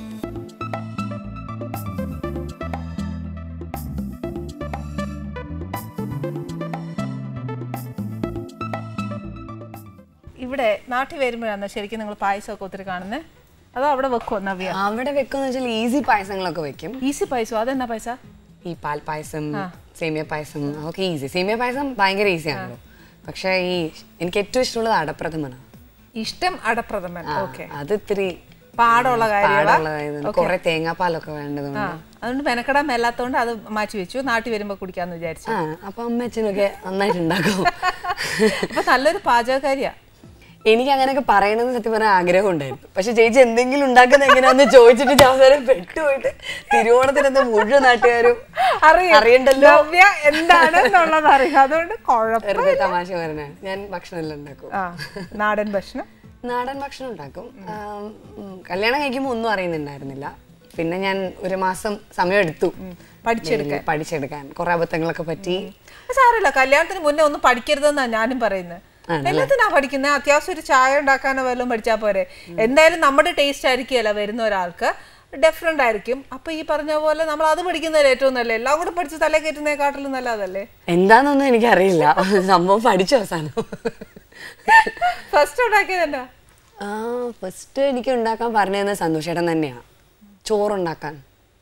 ഇവിടെ നാട്ടിൽ വരുമ്പോഴാണ് ശരിക്കും നിങ്ങൾ പായസമൊക്കെ ഒത്തിരി കാണുന്നത് അതോ അവിടെ വെക്കുമോ നവ്യ അവിടെ വെക്കുന്ന വെച്ചാൽ ഈസി പായസങ്ങളൊക്കെ വെക്കും ഈസി പായസോ അതെന്നാ പൈസ ഈ പാൽ പായസം സേമിയ പായസം അതൊക്കെ ഈസി സേമിയ പായസം ഭയങ്കര ഈസി ആണല്ലോ പക്ഷേ ഈ എനിക്ക് ഏറ്റവും ഇഷ്ടമുള്ളത് അടപ്രഥമനാണ് ഇഷ്ടം അടപ്രഥമൻ ആ, ഓക്കെ അത് ഇത്തിരി പാടുള്ള കാര്യമാ പാടുള്ളതായതുകൊണ്ട് കുറെ തേങ്ങാപ്പാലൊക്കെ വേണ്ടതുകൊണ്ട് ആ അതുകൊണ്ട് മെനക്കെടാൻ മേലാത്തോണ്ട് അത് മാറ്റി വെച്ചു നാട്ടിൽ വരുമ്പോ കുടിക്കാന്ന് വിചാരിച്ചു ആ അപ്പൊ അമ്മ അച്ഛനൊക്കെ നന്നായിട്ട് ഉണ്ടാക്കും അപ്പൊ നല്ലൊരു പാചകക്കാരിയാ എനിക്ക് അങ്ങനെയൊക്കെ പറയണമെന്ന് സത്യം പറഞ്ഞാൽ ആഗ്രഹം ഉണ്ടായിരുന്നു പക്ഷെ ചേച്ചി എന്തെങ്കിലും ഉണ്ടാക്കുന്ന എങ്ങനെയാന്ന് ചോദിച്ചിട്ട് ഞാൻ അവസാനം പെട്ടുപോയിട്ട് തിരുവോണത്തിനെന്താ മുഴുവൻ നാട്ടുകാരും അറിയാം. അറിയണ്ടല്ലോ നവ്യ എന്താണ് എന്നുള്ളത് അറിയാം അതുകൊണ്ട് കുഴപ്പം വെറുതെ തമാശ പറഞ്ഞാണ് ഞാൻ ഭക്ഷണം എല്ലാം ഉണ്ടാക്കും ആ നാടൻ ഭക്ഷണം നാടൻ ഭക്ഷണം ഉണ്ടാക്കും ആം, ഉം, കല്യാണം കഴിക്കുമ്പോൾ ഒന്നും അറിയുന്നുണ്ടായിരുന്നില്ല പിന്നെ ഞാൻ ഒരു മാസം സമയം എടുത്തു പഠിച്ചെടുക്കാൻ. പഠിച്ചെടുക്കാൻ കുറെ അബദ്ധങ്ങളൊക്കെ പറ്റി അത് സാരമില്ല കല്യാണത്തിന് മുന്നേ ഒന്നും പഠിക്കരുതെന്നാ ഞാനും പറയുന്നത് എല്ലാത്തിനാ പഠിക്കുന്നത് അത്യാവശ്യം ഒരു ചായ ഉണ്ടാക്കാനോ വല്ലതും പഠിച്ചാൽ പോരെ എന്തായാലും നമ്മുടെ ടേസ്റ്റ് ആയിരിക്കുമല്ല വരുന്ന ഒരാൾക്ക് ഡിഫറെന്റ് ആയിരിക്കും അപ്പൊ ഈ പറഞ്ഞ പോലെ നമ്മൾ അത് പഠിക്കുന്നതിൽ ഏറ്റവും നല്ല എല്ലാം കൂടെ പഠിച്ച് തലേ കയറ്റുന്നതിനെക്കാട്ടിലും നല്ലതല്ലേ എന്താന്നൊന്നും എനിക്കറിയില്ല സംഭവം പഠിച്ചു അവസാനം ഫസ്റ്റ് ഉണ്ടാക്കിയത് എന്നാ ആ ഫസ്റ്റ് എനിക്ക് ഉണ്ടാക്കാൻ പറഞ്ഞു തന്ന സന്തോഷേട്ടൻ തന്നെയാ ചോറുണ്ടാക്കാൻ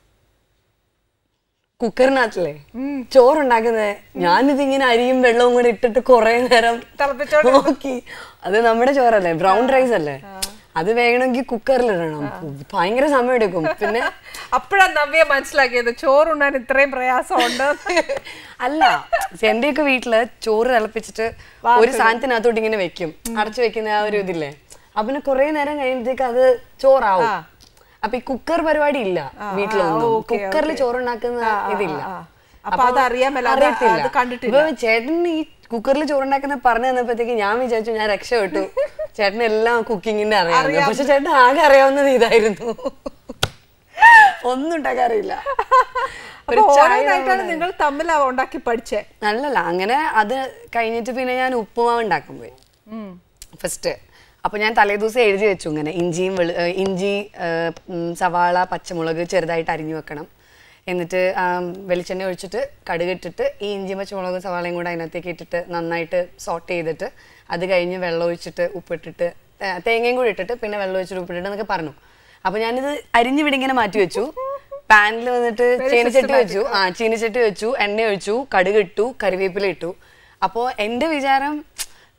കുക്കറിനകത്തില്ലേ ചോറുണ്ടാക്കുന്നത് ഞാനിതിങ്ങനെ അരിയും വെള്ളവും കൂടെ ഇട്ടിട്ട് കുറെ നേരം തിളപ്പിച്ചോണ്ട് നോക്കി അത് നമ്മുടെ ചോറല്ലേ ബ്രൗൺ റൈസ് അല്ലേ അത് വേണമെങ്കിൽ കുക്കറിൽ ഇടണം ഭയങ്കര സമയം എടുക്കും പിന്നെ അപ്പോഴാ നവ്യ മനസ്സിലാക്കിയത് ചോറുണ്ണാൻ ഇത്രയും പ്രയാസമുണ്ട് അല്ല എന്റെയൊക്കെ വീട്ടില് ചോറ് തിളപ്പിച്ചിട്ട് ഒരു സാധനത്തിനകത്തോട്ട് ഇങ്ങനെ വെക്കും അടച്ചു വെക്കുന്ന ആ ഒരു ഇതില്ലേ അപ്പൊ പിന്നെ കുറെ നേരം കഴിയുമ്പോഴത്തേക്ക് അത് ചോറാവും അപ്പൊ ഈ കുക്കർ പരിപാടി ഇല്ല വീട്ടിലൊന്നും ഓക്കേ, കുക്കറിൽ ചോറുണ്ടാക്കുന്ന ഇതില്ല ആ. അപ്പൊ അത് അറിയാൻ മേല, അത് അറിയത്തില്ല. അത് കണ്ടിട്ടില്ല. ഇപ്പൊ ചേട്ടൻ ഈ കുക്കറിൽ ചോറുണ്ടാക്കുന്ന പറഞ്ഞു തന്നപ്പോഴത്തേക്ക് ഞാൻ വിചാരിച്ചു ഞാൻ രക്ഷപ്പെട്ടു ചേട്ടന് എല്ലാം കുക്കിങ്ങിന്റെ അറിയാം പക്ഷെ ചേട്ടൻ ആകെ അറിയാവുന്നത് ഇതായിരുന്നു ഒന്നും ഉണ്ടാക്കാറില്ല അപ്പൊ ഓരോന്നായിട്ടാണ് നിങ്ങൾ തമ്മിൽ ഉണ്ടാക്കി പഠിച്ചേ അല്ലല്ല അങ്ങനെ അത് കഴിഞ്ഞിട്ട് പിന്നെ ഞാൻ ഉപ്പുമാവ് ഉണ്ടാക്കാൻ പോയി ഫസ്റ്റ് അപ്പൊ ഞാൻ തലേദിവസം എഴുതി വെച്ചു ഇങ്ങനെ ഇഞ്ചിയും വെളു ഏഹ് ഇഞ്ചി ഏഹ് ഉം, സവാള പച്ചമുളക് ചെറുതായിട്ട് അരിഞ്ഞു വെക്കണം എന്നിട്ട് ആ, വെളിച്ചെണ്ണ ഒഴിച്ചിട്ട് കടുക് ഇട്ടിട്ട് ഈ ഇഞ്ചിയും പച്ചമുളകും സവാളയും കൂടെ അതിനകത്തേക്ക് ഇട്ടിട്ട് നന്നായിട്ട് സോട്ട് ചെയ്തിട്ട് അത് കഴിഞ്ഞ് വെള്ളം ഒഴിച്ചിട്ട് ഉപ്പിട്ടിട്ട് ഏഹ് തേങ്ങയും കൂടി ഇട്ടിട്ട് പിന്നെ വെള്ളം ഒഴിച്ചിട്ട് ഉപ്പിട്ടിട്ട് എന്നൊക്കെ പറഞ്ഞു അപ്പൊ ഞാനിത് അരിഞ്ഞു വിടിങ്ങനെ മാറ്റി വെച്ചു പാനിൽ വന്നിട്ട് ചീനിച്ചട്ടി വെച്ചു ആ ചീനിച്ചട്ടി വെച്ചു എണ്ണ ഒഴിച്ചു കടുക് ഇട്ടു കറിവേപ്പില ഇട്ടു അപ്പോൾ എൻ്റെ വിചാരം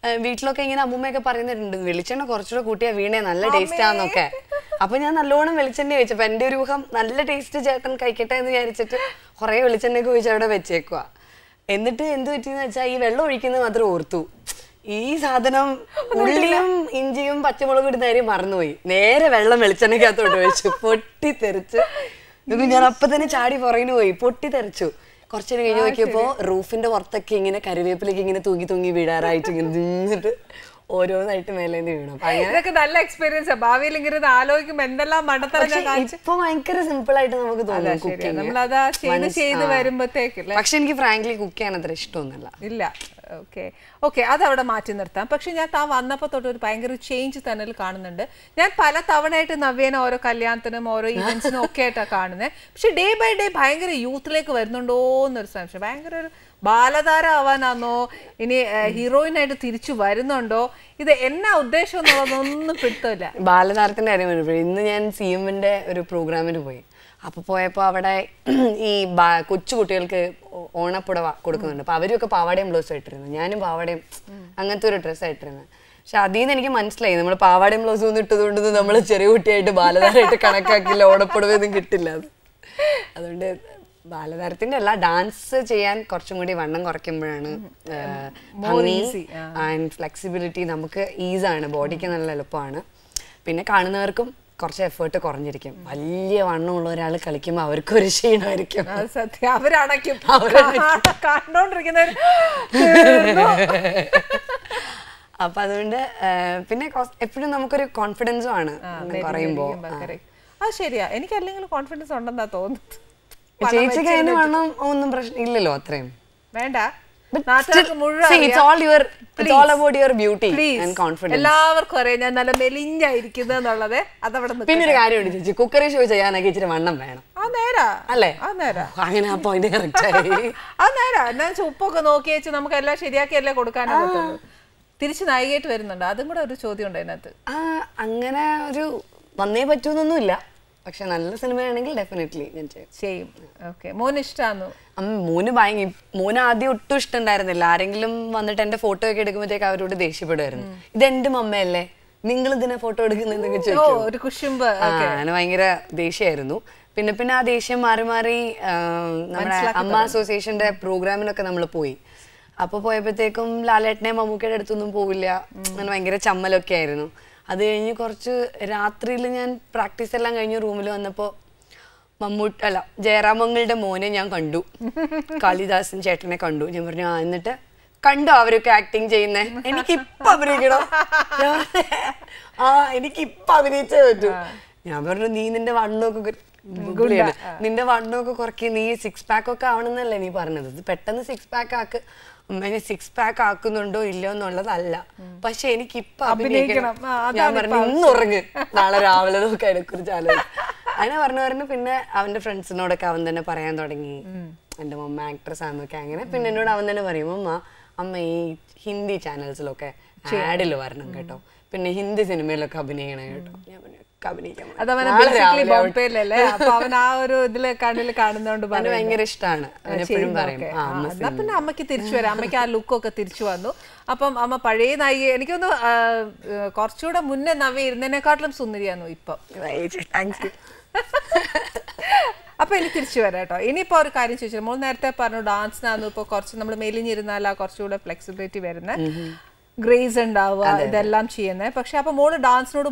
ഏഹ് വീട്ടിലൊക്കെ ഇങ്ങനെ അമ്മൂമ്മയൊക്കെ പറയുന്നുണ്ട് വെളിച്ചെണ്ണ കുറച്ചുകൂടെ കൂട്ടിയാ വീണേ നല്ല ടേസ്റ്റ് ആന്നൊക്കെ അപ്പൊ ഞാൻ നല്ലോണം വെളിച്ചെണ്ണ ഒഴിച്ചു അപ്പൊ എന്റെ ഒരു ഊഹം നല്ല ടേസ്റ്റ് ചേട്ടൻ കഴിക്കട്ടെ എന്ന് വിചാരിച്ചിട്ട് കുറെ വെളിച്ചെണ്ണയൊക്കെ ഒഴിച്ച് അവിടെ വെച്ചേക്കുക എന്നിട്ട് എന്ത് പറ്റിയെന്ന് വെച്ചാൽ ഈ വെള്ളം ഒഴിക്കുന്നത് മാത്രം ഓർത്തു ഈ സാധനം ഉള്ളിയും ഇഞ്ചിയും പച്ചമുളകും ഇടുന്ന കാര്യം മറന്നുപോയി നേരെ വെള്ളം വെളിച്ചെണ്ണയ്ക്കകത്തോട്ട് വെച്ചു പൊട്ടിത്തെറിച്ച് എന്നിട്ട് ഞാൻ അപ്പൊ തന്നെ ചാടി പുറകിന് പോയി പൊട്ടിത്തെറിച്ചു കുറച്ചു നേരം കഴിഞ്ഞ് നോക്കിയപ്പോ റൂഫിന്റെ പുറത്തൊക്കെ ഇങ്ങനെ കറിവേപ്പിലേക്ക് ഇങ്ങനെ തൂങ്ങി തൂങ്ങി വീടാറായിട്ട് ഇങ്ങനെ നിന്നിട്ട് ഓരോന്നായിട്ട് മേലേന്ന് വീണു അപ്പൊ അങ്ങനെ ഇതൊക്കെ നല്ല എക്സ്പീരിയൻസ് ഭാവിയിൽ ഇങ്ങനെ ഇത് ആലോചിക്കുമ്പോ എന്തെല്ലാം മണ്ടത്തരം ഞാൻ പക്ഷെ കാണിച്ചു ഇപ്പൊ ഭയങ്കര സിമ്പിൾ ആയിട്ട് നമുക്ക് അതാ തോന്നും ശരിയാ കുക്കിംഗ് നമ്മളത് ആ ചെയ്ത് ചെയ്ത് വരുമ്പത്തേക്കല്ലേ പക്ഷെ എനിക്ക് ഫ്രാങ്ക്ലി കുക്ക് ചെയ്യാൻ അത്ര ഇഷ്ടമൊന്നുമല്ല ഇല്ല ഓക്കെ ഓക്കെ അതവിടെ മാറ്റി നിർത്താം പക്ഷെ ഞാൻ താൻ വന്നപ്പോൾ തൊട്ട് ഒരു ഭയങ്കര ചേഞ്ച് തന്നെ കാണുന്നുണ്ട് ഞാൻ പല തവണയായിട്ട് നവ്യേന ഓരോ കല്യാണത്തിനും ഓരോ ഇവന്റ്സിനും ഒക്കെ ആയിട്ടാണ് കാണുന്നത് പക്ഷെ ഡേ ബൈ ഡേ ഭയങ്കര യൂത്തിലേക്ക് വരുന്നുണ്ടോ എന്നൊരു സംശയം ഭയങ്കര ഒരു ബാലതാര ആവാനാന്നോ ഇനി ഹീറോയിൻ ആയിട്ട് തിരിച്ചു വരുന്നുണ്ടോ ഇത് എന്നാ ഉദ്ദേശം എന്നുള്ളതൊന്നും പിടുത്തമില്ല ബാലതാരത്തിന്റെ കാര്യം വരുമ്പോൾ ഇന്ന് ഞാൻ സി എമ്മിന്റെ ഒരു പ്രോഗ്രാമിന് പോയി അപ്പൊ പോയപ്പോ അവിടെ ഈ ബാ- കൊച്ചു കുട്ടികൾക്ക് ഓ- ഓണപ്പുടവ കൊടുക്കുന്നുണ്ട് അപ്പൊ അവരൊക്കെ പാവാടയും ബ്ലൗസും ഇട്ടിരുന്നു ഞാനും പാവാടയും അങ്ങനത്തെ ഒരു ഡ്രസ്സ് ഇട്ടിരുന്നത് പക്ഷെ അതിൽ നിന്ന് എനിക്ക് മനസ്സിലായി നമ്മൾ പാവാടയും ബ്ലൗസും ഒന്നും ഇട്ടതുകൊണ്ട് നമ്മൾ ചെറിയ കുട്ടിയായിട്ട് ബാലതാരമായിട്ട് കണക്കാക്കില്ല ഓണപ്പുടവയൊന്നും കിട്ടില്ല അത് അതുകൊണ്ട് ബാലതാരത്തിന്റെ അല്ല ഡാൻസ് ചെയ്യാൻ കുറച്ചും കൂടി വണ്ണം കുറയ്ക്കുമ്പോഴാണ് ഭംഗി easy, ആൻഡ് ഫ്ലെക്സിബിലിറ്റി നമുക്ക് ഈസാണ് ബോഡിക്ക് നല്ല എളുപ്പമാണ് പിന്നെ കാണുന്നവർക്കും കുറച്ച് എഫേർട്ട് കുറഞ്ഞിരിക്കും വലിയ വണ്ണമുള്ള ഒരാൾ കളിക്കുമ്പോൾ അവർക്കും ഒരു ക്ഷീണമായിരിക്കും അത് സത്യം അവരണയ്ക്കും അവരണയ്ക്കും. കണ്ടോണ്ടിരിക്കുന്നവർ അപ്പൊ അതുകൊണ്ട് ആ, പിന്നെ എപ്പോഴും നമുക്കൊരു കോൺഫിഡൻസും ആണ് പറയുമ്പോൾ അത് ശരിയാ എനിക്ക് അല്ലെങ്കിൽ കോൺഫിഡൻസ് ഉണ്ടെന്നാ തോന്നുന്നത് ചേച്ചിക്ക് അതിന് വണ്ണം ഒന്നും പ്രശ്നം ഇല്ലല്ലോ അത്രയും വേണ്ട നാട്ടുകാർക്ക് മുഴുവൻ it's all your it's all about your beauty Please. And confidence എല്ലാവർക്കും അറിയാം ഞാൻ നല്ല മെലിഞ്ഞായിരിക്കുന്നത് എന്നുള്ളത് അതവിടെ നിൽക്കും പിന്നെ ഒരു കാര്യമുണ്ട് ചേച്ചി കുക്കറി ഷോ ചെയ്യാനൊക്കെ ഇച്ചിരി വണ്ണം വേണം ആ നേരാ അല്ലേ ആ നേരാ അങ്ങനെ ആ പോയിന്റ് കറക്റ്റ് ആയി ആ നേരാ എന്നാ വെച്ചാൽ ഉപ്പൊക്കെ നോക്കി വെച്ച് നമുക്ക് എല്ലാം ശരിയാക്കിയല്ലേ കൊടുക്കാനേ പറ്റുള്ളൂ തിരിച്ച് നായികയായിട്ട് വരുന്നുണ്ട് അതും കൂടെ ഒരു ചോദ്യം ഉണ്ട് അതിനകത്ത് ആ അങ്ങനെ ഒരു വന്നേ പറ്റൂന്നൊന്നുമില്ല പക്ഷെ നല്ല സിനിമയാണെങ്കിൽ ഡെഫിനറ്റ്ലി ഞാൻ ചെയ്യും ചെയ്യും ഓക്കെ മോന് ഇഷ്ടാന്നു അമ്മ മോന് ഭയങ്കര മോന് ആദ്യം ഒട്ടും ഇഷ്ടമുണ്ടായിരുന്നില്ല ആരെങ്കിലും വന്നിട്ട് എന്റെ ഫോട്ടോ ഒക്കെ എടുക്കുമ്പോഴത്തേക്ക് അവരോട് ദേഷ്യപ്പെടുമായിരുന്നു ഇത് എന്റെ മമ്മയല്ലേ നിങ്ങൾ ഇതിനെ ഫോട്ടോ എടുക്കുന്നതൊക്കെ ഓ ചോദിക്കും ഒരു കുശുമ്പ് ആ, അങ്ങനെ ഭയങ്കര ദേഷ്യമായിരുന്നു പിന്നെ പിന്നെ ആ ദേഷ്യം മാറി മാറി ആ, നമ്മുടെ അമ്മ അസോസിയേഷന്റെ പ്രോഗ്രാമിനൊക്കെ നമ്മൾ പോയി അപ്പൊ പോയപ്പോഴത്തേക്കും ലാലേട്ടനെ മമ്മൂക്കയുടെ അടുത്തൊന്നും പോവില്ല അങ്ങനെ ഭയങ്കര ചമ്മലൊക്കെ ആയിരുന്നു അത് കഴിഞ്ഞ് കുറച്ച് രാത്രിയിൽ ഞാൻ പ്രാക്ടീസ് എല്ലാം കഴിഞ്ഞ് റൂമിൽ വന്നപ്പോൾ മമ്മൂട്ട് അല്ല ജയറാമങ്ങളുടെ മോനെ ഞാൻ കണ്ടു കാളിദാസൻ ചേട്ടനെ കണ്ടു ഞാൻ പറഞ്ഞു ആ എന്നിട്ട് കണ്ടോ അവരൊക്കെ ആക്ടിങ് ചെയ്യുന്നേ എനിക്ക് ഇപ്പൊ അഭിനയിക്കണോ ഞാൻ പറഞ്ഞു, ആ എനിക്ക് ഇപ്പൊ അഭിനയിച്ചേ പറ്റൂ ഞാൻ പറഞ്ഞു നീ നിന്റെ വണ്ണമൊക്കെ കുറെ- ഗുളിയാണ്. നിന്റെ വണ്ണമൊക്കെ കുറയ്ക്ക് നീ സിക്സ് പാക്ക് ഒക്കെ ആവണമെന്നല്ലേ നീ പറഞ്ഞത് ഇത് പെട്ടെന്ന് സിക്സ് പാക്ക് ആക്ക് അമ്മേനെ സിക്സ് പാക്ക് ആക്കുന്നുണ്ടോ ഇല്ലയോ എന്നുള്ളതല്ല പക്ഷെ എനിക്ക് ഇപ്പൊ അഭിനയിക്കണം അഭിനയിക്കണം. ആ, അതാണ് ഞാൻ പറഞ്ഞു ഇന്ന് ഉറങ്ങ് നാളെ രാവിലെ നോക്കി അതിനെക്കുറിച്ച് ആലോചിക്കും അങ്ങനെ പറഞ്ഞു പറഞ്ഞു പിന്നെ അവന്റെ ഫ്രണ്ട്സിനോടൊക്കെ അവൻ തന്നെ പറയാൻ തുടങ്ങി എന്റെ മമ്മ ആക്ട്രസ് ആണെന്നൊക്കെ അങ്ങനെ പിന്നെ എന്നോട് അവൻ തന്നെ പറയും അമ്മ അമ്മ ഈ ഹിന്ദി ചാനൽസിലൊക്കെ ആഡിൽ വരണം കേട്ടോ പിന്നെ ഹിന്ദി സിനിമയിലൊക്കെ അഭിനയിക്കണം കേട്ടോ ഞാൻ പറഞ്ഞു "ഒക്കെ അഭിനയിക്കാൻ മതി. അതവനെ നാളെ ബേസിക്കലി രാവിലെ അവിടെ ബോംബെയിലല്ലേ അപ്പൊ അവൻ ആ ഒരു ഇതില് കണ്ണിൽ കാണുന്നോണ്ട് അവന് ഭയങ്കര ഇഷ്ടമാണ് അവൻ എപ്പോഴും പറയും ആ അമ്മ എന്നാ പിന്നെ അമ്മയ്ക്ക് തിരിച്ചു വരാം അമ്മയ്ക്ക് ആ ലുക്കൊക്കെ തിരിച്ചു വന്നു അപ്പം അമ്മ പഴയ നായിക എനിക്കൊന്ന് കുറച്ചുകൂടെ മുന്നേ നവ്യ ഇരുന്നതിനെക്കാട്ടിലും സുന്ദരിയാന്നു ഇപ്പം താങ്ക്സ് യു അപ്പൊ ഇനി തിരിച്ചു വരാം കേട്ടോ ഇനിയിപ്പോ ഒരു കാര്യം ചോദിച്ചു നമ്മൾ നേരത്തെ പറഞ്ഞു ഡാൻസിനാന്ന് ഇപ്പൊ കുറച്ച് നമ്മൾ മെലിഞ്ഞിരുന്നാലാ കുറച്ചുകൂടെ ഫ്ലെക്സിബിലിറ്റി വരുന്നത് ഗ്രേസ് ഉണ്ടാവുക ഇതെല്ലാം ചെയ്യുന്നത് പക്ഷെ അപ്പൊ മോള് ഡാൻസിനോട്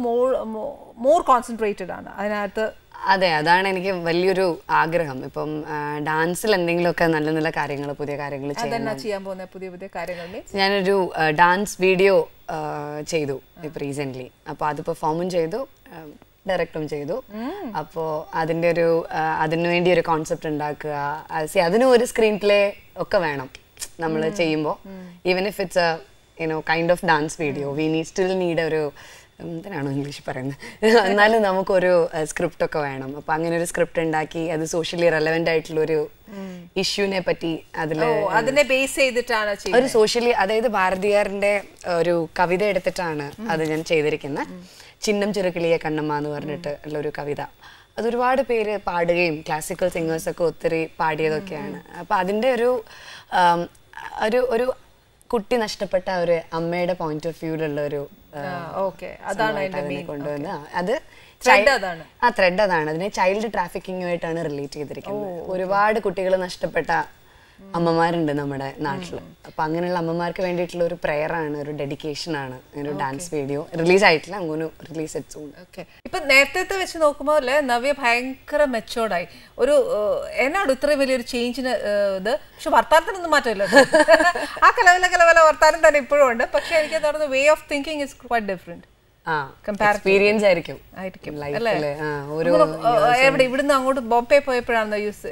മോർ കോൺസെൻട്രേറ്റഡ് ആണ് അതിനകത്ത് അതെ അതാണ് എനിക്ക് വലിയൊരു ആഗ്രഹം ഇപ്പം ഡാൻസിൽ എന്തെങ്കിലുമൊക്കെ നല്ല നല്ല കാര്യങ്ങൾ പുതിയ കാര്യങ്ങൾ ചെയ്യാൻ അതെന്നാ ചെയ്യാൻ പോകുന്ന പുതിയ പുതിയ കാര്യങ്ങളിൽ ഞാനൊരു ഡാൻസ് വീഡിയോ ചെയ്തു ഇപ്പൊ റീസെന്റ് അപ്പോൾ അത് പെർഫോമും ചെയ്തു ഡയറക്റ്റും ചെയ്തു അപ്പോൾ അതിൻ്റെ ഒരു ആ, അതിനു വേണ്ടി ഒരു കോൺസെപ്റ്റ് ഉണ്ടാക്കുക ആ, see, അതിനും ഒരു സ്ക്രീൻ പ്ലേ ഒക്കെ വേണം നമ്മൾ ചെയ്യുമ്പോൾ even if it's a you know kind of dance video we need still need ഒരു എന്തിനാണോ ഇംഗ്ലീഷ് പറയുന്നത് എന്നാലും നമുക്കൊരു സ്ക്രിപ്റ്റ് ഒക്കെ വേണം അപ്പൊ അങ്ങനെ ഒരു സ്ക്രിപ്റ്റ് ഉണ്ടാക്കി അത് സോഷ്യലി റെലവെന്റ് ആയിട്ടുള്ള ഒരു ഇഷ്യൂനെ പറ്റി അതിൽ ഓ അതിനെ ബേസ് ചെയ്തിട്ടാണ് ചെയ്യുന്നത് ഒരു സോഷ്യലി അതായത് ഭാരതിയാറിന്റെ ഒരു കവിത എടുത്തിട്ടാണ് അത് ഞാൻ ചെയ്തിരിക്കുന്നത് ചിന്നം ചെറുക്കിളിയെ കണ്ണമ്മ എന്ന് പറഞ്ഞിട്ട് ഉള്ള ഒരു കവിത അത് ഒരുപാട് പേര് പാടുകയും ക്ലാസിക്കൽ സിംഗേഴ്സ് ഒക്കെ ഒത്തിരി പാടിയതൊക്കെയാണ് അപ്പൊ അതിന്റെ ഒരു ആം, ഒരു ഒരു കുട്ടി നഷ്ടപ്പെട്ട ഒരു അമ്മയുടെ പോയിന്റ് ഓഫ് വ്യൂലുള്ള ഒരു ആ, ഓക്കെ അതാണ് സംഭവമായിട്ട് അതിന്റെ അതിനെ മെയിൻ കൊണ്ടുവന്ന് അത് Thread ചൈ- അതാണ്. ആ ത്രെഡ് അതാണ് അതിനെ ചൈൽഡ് ട്രാഫിക്കിങ്ങുമായിട്ടാണ് റിലേറ്റ് ചെയ്തിരിക്കുന്നത് ഒരുപാട് കുട്ടികൾ നഷ്ടപ്പെട്ട അമ്മമാരുണ്ട് നമ്മുടെ നാട്ടിൽ അപ്പൊ അങ്ങനെയുള്ള അമ്മമാർക്ക് വേണ്ടിയിട്ടുള്ള ഒരു പ്രെയർ ആണ് ഒരു ഡെഡിക്കേഷൻ ആണ് ഒരു ഡാൻസ് വീഡിയോ റിലീസ് ആയിട്ടില്ല അങ്ങനെ റിലീസ് എത്തും ഓക്കെ ഇപ്പൊ നേരത്തെ വെച്ച് നോക്കുമ്പോൾ അല്ലേ നവ്യ ഭയങ്കര മെച്ചോർഡായി ഒരു ഏഹ്, എന്നോട് ഇത്രയും വലിയൊരു ചേഞ്ചിന് ഇത് പക്ഷെ വർത്താനത്തിനൊന്നും മാറ്റമില്ല കേട്ടോ. ആ കലവല കലവല വർത്താനം തന്നെ ഇപ്പോഴും ഉണ്ട് പക്ഷെ എനിക്ക് തോന്നുന്നു way of thinking is quite different ആ Comparatively. എക്സ്പീരിയൻസ് ആയിരിക്കും ആയിരിക്കും ലൈഫില് ഒരു നമ്മള്, ഏഹ്, എവിടെ ഇവിടുന്ന് അങ്ങോട്ട് ബോംബെ പോയപ്പോഴാണ് യൂസ്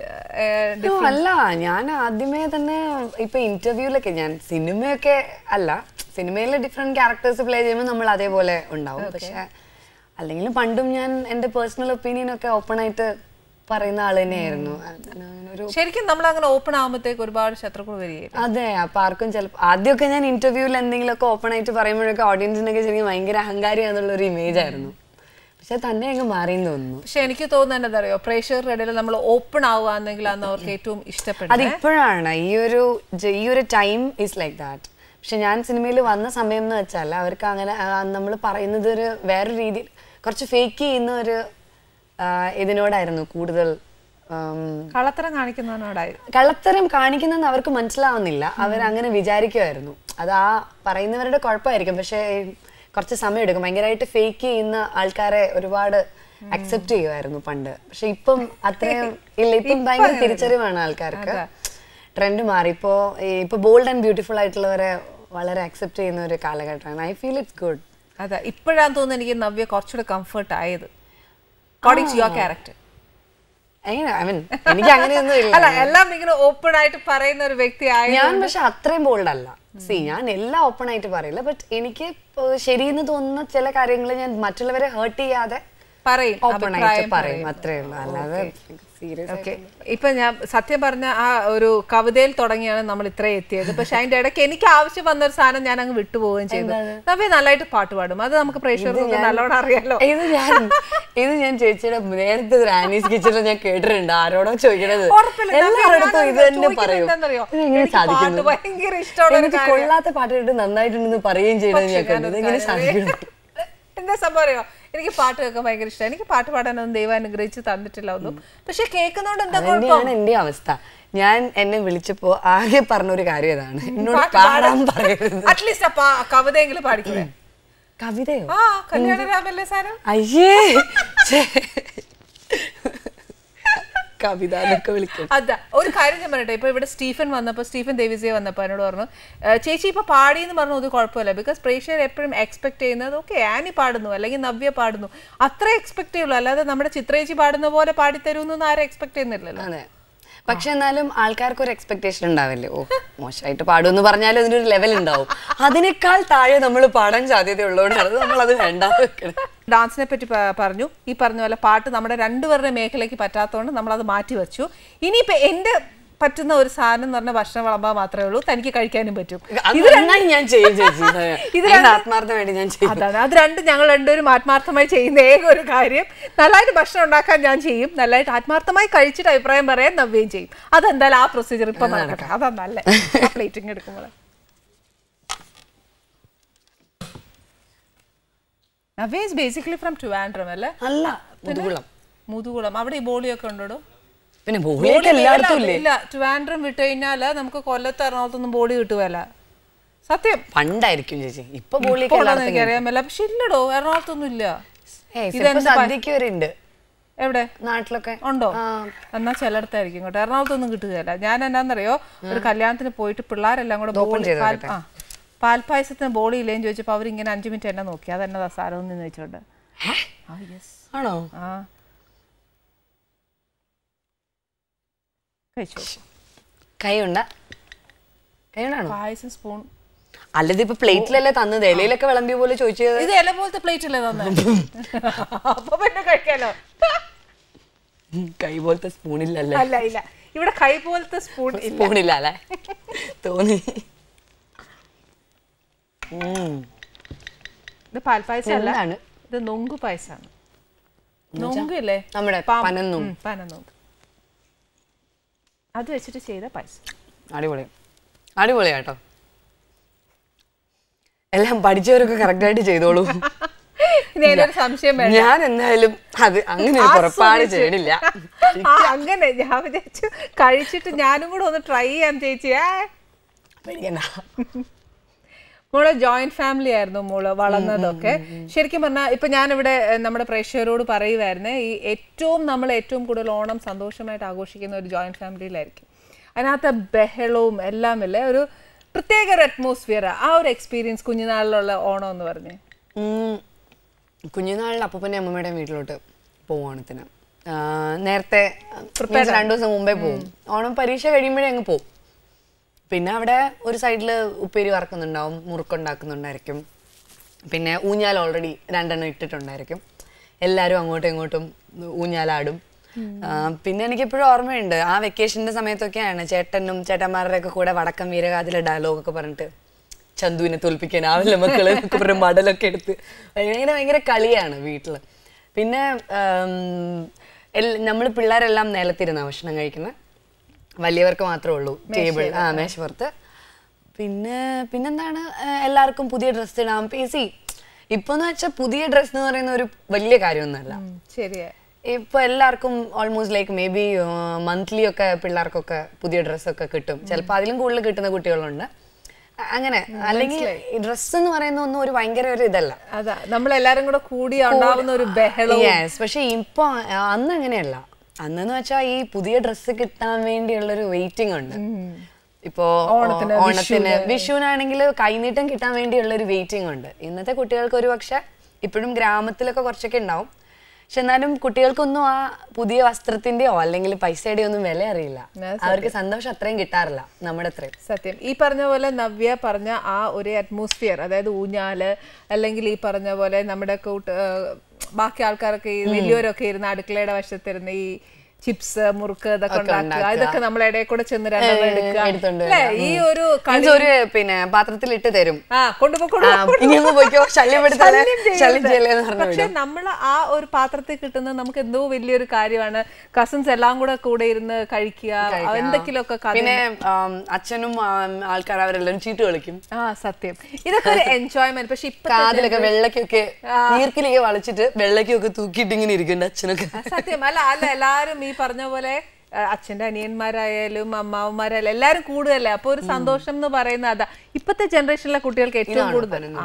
ഓ, അല്ല ഞാൻ ആദ്യമേ തന്നെ ഇപ്പൊ ഇന്റർവ്യൂലൊക്കെ ഞാൻ സിനിമയൊക്കെ അല്ല സിനിമയിലെ ഡിഫറെന്റ് ക്യാരക്ടേഴ്സ് പ്ലേ ചെയ്യുമ്പോൾ നമ്മൾ അതേപോലെ ഉണ്ടാവും പക്ഷെ അല്ലെങ്കിലും പണ്ടും ഞാൻ എന്റെ പേഴ്സണൽ ഒപ്പീനിയൻ ഒക്കെ ഓപ്പൺ ആയിട്ട് പറയുന്ന ആൾ തന്നെയായിരുന്നു ഒരു ശരിക്കും നമ്മൾ അങ്ങനെ ഓപ്പൺ ആകുമ്പോഴത്തേക്ക് ഒരുപാട് ശത്രുക്കൾ വരികയില്ല അതെ അപ്പൊ ആർക്കും ചിലപ്പോൾ ആദ്യമൊക്കെ ഞാൻ ഇന്റർവ്യൂവിൽ എന്തെങ്കിലുമൊക്കെ ഓപ്പൺ ആയിട്ട് പറയുമ്പോഴൊക്കെ ഓഡിയൻസിനൊക്കെ ശരിക്കും ഭയങ്കര അഹങ്കാരിയാന്നുള്ള ഒരു ഇമേജ് ആയിരുന്നു പക്ഷെ തന്നെ അങ്ങ് മാറിയെന്ന് തോന്നുന്നു പക്ഷെ എനിക്ക് തോന്നുന്നത് എന്താ അറിയോ പ്രേക്ഷകരുടെ ഇടയിൽ നമ്മൾ ഓപ്പൺ ആവുകയാണെങ്കിൽ അന്ന് അവർക്ക് ഏറ്റവും അത് ഇഷ്ടപ്പെടുന്നത് ഇപ്പോഴാണ് ഈ ഒരു ജ- ഈ ഒരു ടൈം ഈസ് ലൈക്ക് ദാറ്റ് പക്ഷെ ഞാൻ സിനിമയിൽ വന്ന സമയം എന്ന് വെച്ചാൽ അവർക്ക് അങ്ങനെ നമ്മൾ പറയുന്നത് ഒരു വേറൊരു രീതിയിൽ കുറച്ച് ഫേക്ക് ചെയ്യുന്ന ഒരു ആ, ഇതിനോടായിരുന്നു കൂടുതൽ ആം, കള്ളത്തരം കാണിക്കുന്നതിനോടായി കള്ളത്തരം കാണിക്കുന്നെന്ന് അവർക്ക് മനസ്സിലാവുന്നില്ല അവർ അങ്ങനെ വിചാരിക്കുമായിരുന്നു അത് ആ പറയുന്നവരുടെ കുഴപ്പമായിരിക്കും പക്ഷേ കുറച്ച് സമയം എടുക്കും ഭയങ്കരമായിട്ട് ഫേക്ക് ചെയ്യുന്ന ആൾക്കാരെ ഒരുപാട് അക്സെപ്റ്റ് ചെയ്യുമായിരുന്നു പണ്ട് പക്ഷെ ഇപ്പം അത്രയും ഇല്ല ഇപ്പം ഭയങ്കര തിരിച്ചറിവാണ് ആൾക്കാർക്ക് ട്രെൻഡ് മാറി ഇപ്പോ ഈ ഇപ്പൊ ബോൾഡ് ആൻഡ് ബ്യൂട്ടിഫുൾ ആയിട്ടുള്ളവരെ വളരെ അക്സെപ്റ്റ് ചെയ്യുന്ന ഒരു കാലഘട്ടമാണ് ഐ ഫീൽ ഇറ്റ്സ് ഗുഡ് അതെ ഇപ്പോഴാണ് തോന്നുന്നത് എനിക്ക് നവ്യ കുറച്ചുകൂടെ കംഫർട്ട് ആയത് അക്കോർഡിംഗ് ടു യുവർ ക്യാരക്ടർ എങ്ങനെ ഐ മീൻ എനിക്ക് അങ്ങനെയൊന്നും ഇല്ല അല്ല എല്ലാം ഇങ്ങനെ ഓപ്പൺ ആയിട്ട് പറയുന്ന ഒരു വ്യക്തി ആയ ഞാൻ പക്ഷെ അത്രയും ബോൾഡ് അല്ല സി ഞാൻ എല്ലാം ഓപ്പൺ ആയിട്ട് പറയില്ല ബട്ട് എനിക്ക് ഇപ്പൊ ശരിയെന്ന് തോന്നുന്ന ചില കാര്യങ്ങൾ ഞാൻ മറ്റുള്ളവരെ ഹേർട്ട് ചെയ്യാതെ പറയും ഓപ്പൺ ആയിട്ട് അഭിപ്രായം പറയും അത്രേ ഉള്ളൂ അല്ലാതെ സീരിയസ് ഓക്കെ ഇപ്പൊ ഞാൻ സത്യം പറഞ്ഞ ആ ഒരു കവിതയിൽ തുടങ്ങിയാണ് നമ്മൾ ഇത്രയും എത്തിയത് പക്ഷെ അതിന്റെ ഇടയ്ക്ക് എനിക്ക് ആവശ്യം വന്ന ഒരു സാധനം ഞാൻ അങ്ങ് വിട്ടുപോവുകയും ചെയ്തു നവ്യ നല്ലതായിട്ട് പാട്ട് പാടും അത് നമുക്ക് പ്രേക്ഷകർക്ക് നല്ലോണം അറിയാലോ ഇത് ഞാൻ ഇത് ഞാൻ ചേച്ചിയുടെ നേരത്തെ ഒരു ആനീസ് കിച്ചണിൽ ഞാൻ കേട്ടിട്ടുണ്ട് ആരോടോ ചോദിക്കണത് ഉറപ്പില്ല, നവ്യ, എല്ലാവരുടെ ഞാനത് ഇത് തന്നെ ചോദിക്കുന്നത് പറയും എന്താന്നറിയോ? ഇതെങ്ങനെ എനിക്ക് പാട്ട് സാധിക്കുന്നു ഭയങ്കര ഇഷ്ടമുള്ള ഒരു എനിക്ക് കാര്യമാണ്. കൊള്ളാത്ത പാട്ട് കേട്ട് നന്നായിട്ടുണ്ടെന്ന് പറയുകയും ചെയ്യുന്നത് ഞാൻ കണ്ടു ഇതെങ്ങനെ സാധിക്കുന്നു എന്താ സംഭവം അറിയോ എനിക്ക് പാട്ട് കേൾക്കാൻ ഭയങ്കര ഇഷ്ടമാണ് എനിക്ക് പാട്ട് പാടാനൊന്നും ദൈവം അനുഗ്രഹിച്ച് തന്നിട്ടില്ല ഒന്നും പക്ഷെ കേൾക്കുന്നോണ്ട് എന്താ കുഴപ്പം അതന്നെയാണ് എന്റെ അവസ്ഥ ഞാൻ എന്നെ വിളിച്ചപ്പോ ആകെ പറഞ്ഞൊരു കാര്യം ഇതാണ് എന്നോട് പാടാൻ പറയരുത് അറ്റ്ലീസ്റ്റ് ആ കവിതയെങ്കിലും പാടിക്കൂടെ കവിതയോ ആ കല്യാണ രാമല്ലേ സാരം അയ്യേ ഛേ. കവിത എന്നൊക്കെ വിളിക്കും അതാ ഒരു കാര്യം ഞാൻ പറയട്ടെ ഇപ്പൊ ഇവിടെ സ്റ്റീഫൻ വന്നപ്പോൾ സ്റ്റീഫൻ ദേവിസിയെ വന്നപ്പോൾ എന്നോട് പറഞ്ഞു "ഏ, ചേച്ചി ഇപ്പൊ പാടി എന്ന് പറഞ്ഞു ഒരു കുഴപ്പമില്ല ബിക്കോസ് പ്രേക്ഷകർ എപ്പോഴും എക്സ്പെക്ട് ചെയ്യുന്നത് ഓക്കെ ആനി പാടുന്നു അല്ലെങ്കിൽ നവ്യ പാടുന്നു അത്ര എക്സ്പെക്ട് ചെയ്യുള്ളൂ അല്ലാതെ നമ്മുടെ ചിത്രേച്ചി പാടുന്ന പോലെ പാടിത്തരുമെന്നൊന്നും ആരും എക്സ്പെക്ട് ചെയ്യുന്നില്ലല്ലോ അതെ പക്ഷെ എന്നാലും ആൾക്കാർക്ക് ഒരു എക്സ്പെക്ടേഷൻ ഉണ്ടാവില്ലേ ഓ മോശമായിട്ട് പാടുമെന്ന് പറഞ്ഞാലും അതിനൊരു ലെവൽ ഉണ്ടാവും അതിനേക്കാൾ താഴെ നമ്മൾ പാടാൻ സാധ്യതയുള്ളതുകൊണ്ടാണ് നമ്മൾ അത് വേണ്ട വെക്കണം ഡാൻസിനെ പറ്റി പ- പറഞ്ഞു ഈ പറഞ്ഞ പോലെ പാട്ട് നമ്മുടെ രണ്ടുപേരുടെ മേഖലയ്ക്ക് പറ്റാത്തതുകൊണ്ട് നമ്മളത് മാറ്റി വെച്ചു ഇനിയിപ്പോ എന്റെ പറ്റുന്ന ഒരു സാധനം എന്ന് പറഞ്ഞാൽ ഭക്ഷണം വിളമ്പാൻ മാത്രമേ ഉള്ളൂ തനിക്ക് കഴിക്കാനും പറ്റും അത് നന്നായി ഞാൻ ചെയ്യും ചേച്ചി ഇത് ഞാൻ രണ്ട് ആത്മാർത്ഥമായിട്ട് ഞാൻ ചെയ്യും അതാണ് അത് രണ്ട് ഞങ്ങൾ രണ്ടുപേരും ആത്മാർത്ഥമായി ചെയ്യുന്ന ഏക ഒരു കാര്യം നല്ലതായിട്ട് ഭക്ഷണം ഉണ്ടാക്കാൻ ഞാൻ ചെയ്യും നല്ലതായിട്ട് ആത്മാർത്ഥമായി കഴിച്ചിട്ട് അഭിപ്രായം പറയാൻ നവ്യം ചെയ്യും അതെന്തായാലും ആ പ്രൊസീജിയർ ഇപ്പൊ നടക്കട്ടെ അതാ നല്ല പ്ലേറ്റിംഗ് എടുക്കുമ്പോൾ Navya is basically from Trivandrum അല്ലേ അല്ല മുതുകുളം മുതുകുളം അവിടെ ഈ ബോളിയൊക്കെ ഉണ്ടോ പിന്നെ ബോളിയൊക്കെ എല്ലായിടത്തും ഇല്ലേ ഇല്ല ട്രിവാൻഡ്രം വിട്ട് കഴിഞ്ഞാല് നമുക്ക് കൊല്ലത്ത് എറണാകുളത്തൊന്നും ബോളി കിട്ടുകയല്ല സത്യം പണ്ടായിരിക്കും ചേച്ചി ഇപ്പൊ ബോളിയൊക്കെ ഇപ്പോൾ എല്ലായിടത്തും എനിക്ക് അറിയാൻ പറ്റില്ല പക്ഷെ ഇല്ലടോ എറണാകുളത്തൊന്നും ഇല്ല ഏയ്, ഇതെന്ത് ഇപ്പൊ സദ്യക്ക് വരെ ഉണ്ട് എവിടെ നാട്ടിലൊക്കെ ഉണ്ടോ ആ. എന്നാ ചിലയിടത്തായിരിക്കും കേട്ടോ എറണാകുളത്തൊന്നും കിട്ടുകയില്ല ഞാൻ എന്നാന്നറിയോ ഒരു കല്യാണത്തിന് പോയിട്ട് പിള്ളേരെല്ലാം കൂടെ ഓപ്പൺ ബോളി ചെയ്ത് പാൽ ആ പാൽപ്പായസത്തിന് ബോളി ഇല്ലേന്ന് ചോദിച്ചപ്പോൾ അവരിങ്ങനെ അഞ്ചു മിനിറ്റ് എന്നെ നോക്കി അതെന്നതാ സാരം എന്ന് ചോദിച്ചോണ്ട് ആ യെസ് ആണോ ആ കഴിച്ചു കൈ ഉണ്ട കൈ ഉണ്ടാണോ പായസം സ്പൂൺ അല്ലത് ഇപ്പൊ പ്ലേറ്റിലല്ലേ തന്നത് ഇലയിലൊക്കെ വിളമ്പിയ പോലെ ചോദിച്ചത് ഇത് ഇല പോലത്തെ പ്ലേറ്റ് അല്ലേ തന്നെ അപ്പൊ പിന്നെ കഴിക്കാലോ കൈ പോലത്തെ സ്പൂണില്ലല്ലേ അല്ല ഇല്ല ഇവിടെ കൈ പോലത്തെ സ്പൂൺ ഇല്ല സ്പൂണില്ല അല്ലേ തോന്നി ഉം. ഇത് പാൽപ്പായസം അല്ല എന്താണ് ഇത് നൊങ്ക് പായസമാണ് നൊങ്ക് ഇല്ലേ നമ്മുടെ പാം- പനന്നും ഉം, പനനൊങ്ക് അത് വെച്ചിട്ട് ചെയ്ത പായസം അടിപൊളി അടിപൊളി കേട്ടോ എല്ലാം പഠിച്ചവരൊക്കെ കറക്റ്റായിട്ട് ചെയ്തോളൂ ഇനി അതിനൊരു സംശയം വേണ്ട ഞാൻ എന്തായാലും അത് അങ്ങനെ ഒരു പുറപ്പാട് ആസ്വദിച്ച്. ചെയ്തില്ല ആ അങ്ങനെ ഞാൻ വിചാരിച്ചു കഴിച്ചിട്ട് ഞാനും കൂടെ ഒന്ന് ട്രൈ ചെയ്യാൻ ചേച്ചി ഏ പേടിക്കണ്ട മോള് ജോയിന്റ് ഫാമിലി ആയിരുന്നു മോള് വളർന്നതൊക്കെ ശരിക്കും പറഞ്ഞാൽ ഇപ്പൊ ഞാനിവിടെ ഏഹ്, നമ്മുടെ പ്രേക്ഷകരോട് പറയുമായിരുന്നേ ഈ ഏറ്റവും നമ്മൾ ഏറ്റവും കൂടുതൽ ഓണം സന്തോഷമായിട്ട് ആഘോഷിക്കുന്ന ഒരു ജോയിന്റ് ഫാമിലിയിലായിരിക്കും അതിനകത്ത് ബഹളവും എല്ലാം ഇല്ലേ ഒരു പ്രത്യേക ഒരു അറ്റ്മോസ്ഫിയർ ആ ഒരു എക്സ്പീരിയൻസ് കുഞ്ഞുനാളിലുള്ള ഓണം എന്ന് പറഞ്ഞ് ഉം. കുഞ്ഞുനാളിൽ അപ്പൂപ്പൻ്റെ അമ്മമ്മയുടെ വീട്ടിലോട്ട് പോകും ഓണത്തിന് ആ, നേരത്തെ means രണ്ടു ദിവസം മുമ്പേ പോകും ഓണം പരീക്ഷ കഴിയുമ്പോഴേ അങ്ങ് പോകും പിന്നെ അവിടെ ഒരു സൈഡിൽ ഉപ്പേരി വറക്കുന്നുണ്ടാവും മുറുക്കുണ്ടാക്കുന്നുണ്ടായിരിക്കും പിന്നെ ഊഞ്ഞാൽ ഓൾറെഡി രണ്ടെണ്ണം ഇട്ടിട്ടുണ്ടായിരിക്കും എല്ലാവരും അങ്ങോട്ടും ഇങ്ങോട്ടും ഊഞ്ഞാലാടും ആ, പിന്നെ എനിക്ക് എപ്പോഴും ഓർമ്മയുണ്ട് ആ വെക്കേഷന്റെ സമയത്തൊക്കെയാണ് ചേട്ടനും ചേട്ടന്മാരുടെ ഒക്കെ കൂടെ വടക്കം വീരഗാഥിലെ ഡയലോഗ് ഒക്കെ പറഞ്ഞിട്ട് ചന്തുവിനെ തോൽപ്പിക്കാൻ ആവില്ല മക്കളെ എന്നൊക്കെ പറഞ്ഞ് മടലൊക്കെ എടുത്ത് ഭയങ്കര ഭയങ്കര കളിയാണ് വീട്ടില് പിന്നെ നമ്മൾ പിള്ളേരെല്ലാം നിലത്തിരുന്ന ഭക്ഷണം കഴിക്കുന്നത് വലിയവർക്ക് മാത്രമേ ഉള്ളൂ ടേബിൾ ആ മേശപ്പുറത്ത് പിന്നെ പിന്നെന്താണ് ആ, എല്ലാവർക്കും പുതിയ ഡ്രസ്സ് ഇടാം സി ഇപ്പൊ എന്ന് വെച്ചാൽ പുതിയ ഡ്രസ്സ് എന്ന് പറയുന്ന ഒരു വലിയ കാര്യമൊന്നുമല്ല ശരിയാ ഇപ്പൊ എല്ലാവർക്കും almost like maybe monthly ഒക്കെ പിള്ളേർക്കൊക്കെ പുതിയ ഡ്രസ്സൊക്കെ കിട്ടും ചിലപ്പോൾ അതിലും കൂടുതൽ കിട്ടുന്ന കുട്ടികളുണ്ട് അ- അങ്ങനെ അല്ലെങ്കിൽ ഡ്രസ്സ് എന്ന് പറയുന്ന ഒന്നും ഒരു ഭയങ്കര ഒരു ഇതല്ല അതാ നമ്മളെല്ലാരും കൂടെ കൂടി ഉണ്ടാവുന്ന ഒരു ബഹളവും യെസ് പക്ഷെ ഇപ്പൊ അന്ന് അങ്ങനെയല്ല അന്നെന്ന് വെച്ചാൽ ഈ പുതിയ ഡ്രസ്സ് കിട്ടാൻ വേണ്ടിയുള്ളൊരു വെയിറ്റിംഗ് ഉണ്ട് ഇപ്പോ ഓണത്തിന്, ഓണത്തിന് വിഷുവിനാണെങ്കിൽ കൈനീട്ടം കിട്ടാൻ വേണ്ടിയുള്ള ഒരു വെയിറ്റിംഗ് ഉണ്ട് ഇന്നത്തെ കുട്ടികൾക്ക് ഒരു പക്ഷെ ഇപ്പോഴും ഗ്രാമത്തിലൊക്കെ കുറച്ചൊക്കെ ഉണ്ടാവും പക്ഷെ എന്നാലും കുട്ടികൾക്കൊന്നും ആ പുതിയ വസ്ത്രത്തിന്റെയോ അല്ലെങ്കിൽ പൈസയുടെയോ ഒന്നും വില അറിയില്ല അവർക്ക് സന്തോഷം അത്രയും കിട്ടാറില്ല നമ്മുടെ അത്രയും സത്യം ഈ പറഞ്ഞ പോലെ നവ്യ പറഞ്ഞ ആ ഒരു അറ്റ്മോസ്ഫിയർ അതായത് ഊഞ്ഞാല് അല്ലെങ്കിൽ ഈ പറഞ്ഞ പോലെ നമ്മുടെ കൂട്ട് ആ, ബാക്കി ആൾക്കാരൊക്കെ ഈ വലിയവരൊക്കെ ഇരുന്ന് അടുക്കളയുടെ വശത്തിരുന്ന് ഈ ചിപ്സ് മുറുക്ക് ഇതൊക്കെ ഉണ്ടാക്കുക ഇതൊക്കെ നമ്മളെ ഇടയിൽ കൂടെ ചെന്ന് രണ്ടെണ്ണം എടുക്കുക എടുത്തോണ്ട് അല്ലേ ഈ ഒരു കളി ഇത് ഒരു പിന്നെ പാത്രത്തിൽ ഇട്ട് തരും ആ കൊണ്ടുപോ ആ, ഇനി ഒന്ന് പോയിക്കോ ശല്യപ്പെടുത്തല്ലേ ശല്യം ചെയ്യരുത്. ശല്യം ചെയ്യല്ലേ എന്ന് പറഞ്ഞു പക്ഷെ നമ്മൾ ആ ഒരു പാത്രത്തിൽ കിട്ടുന്നത് നമുക്ക് എന്തോ വലിയൊരു കാര്യമാണ് കസിൻസ് എല്ലാം കൂടെ കൂടെ ഇരുന്ന് കഴിക്കുക എന്തെങ്കിലുമൊക്കെ കഥ പിന്നെ ആം, അച്ഛനും ആം, ആൾക്കാർ അവരെല്ലാം ചീട്ട് കളിക്കും ആ സത്യം ഇതൊക്കെ ഒരു എൻജോയ്മെന്റ് പക്ഷെ ഇപ്പൊ കാതിലൊക്കെ വെള്ളക്കൊക്കെ നീർക്കിലേക്ക് വളച്ചിട്ട് വെള്ളക്കൊക്കെ തൂക്കിയിട്ട് ഇങ്ങനെ ഇരിക്കുന്നുണ്ട് അച്ഛനൊക്കെ സത്യം അല്ല അല്ല എല്ലാരും ഈ പറഞ്ഞ പോലെ ആ, അച്ഛന്റെ അനിയന്മാരായാലും അമ്മാവന്മാരായാലും എല്ലാരും കൂടുതലല്ലേ അപ്പൊ ഒരു സന്തോഷം എന്ന് പറയുന്നത് അതാ ഇപ്പത്തെ ജനറേഷനിലെ കുട്ടികൾക്ക് ഏറ്റവും കൂടുതൽ ആ,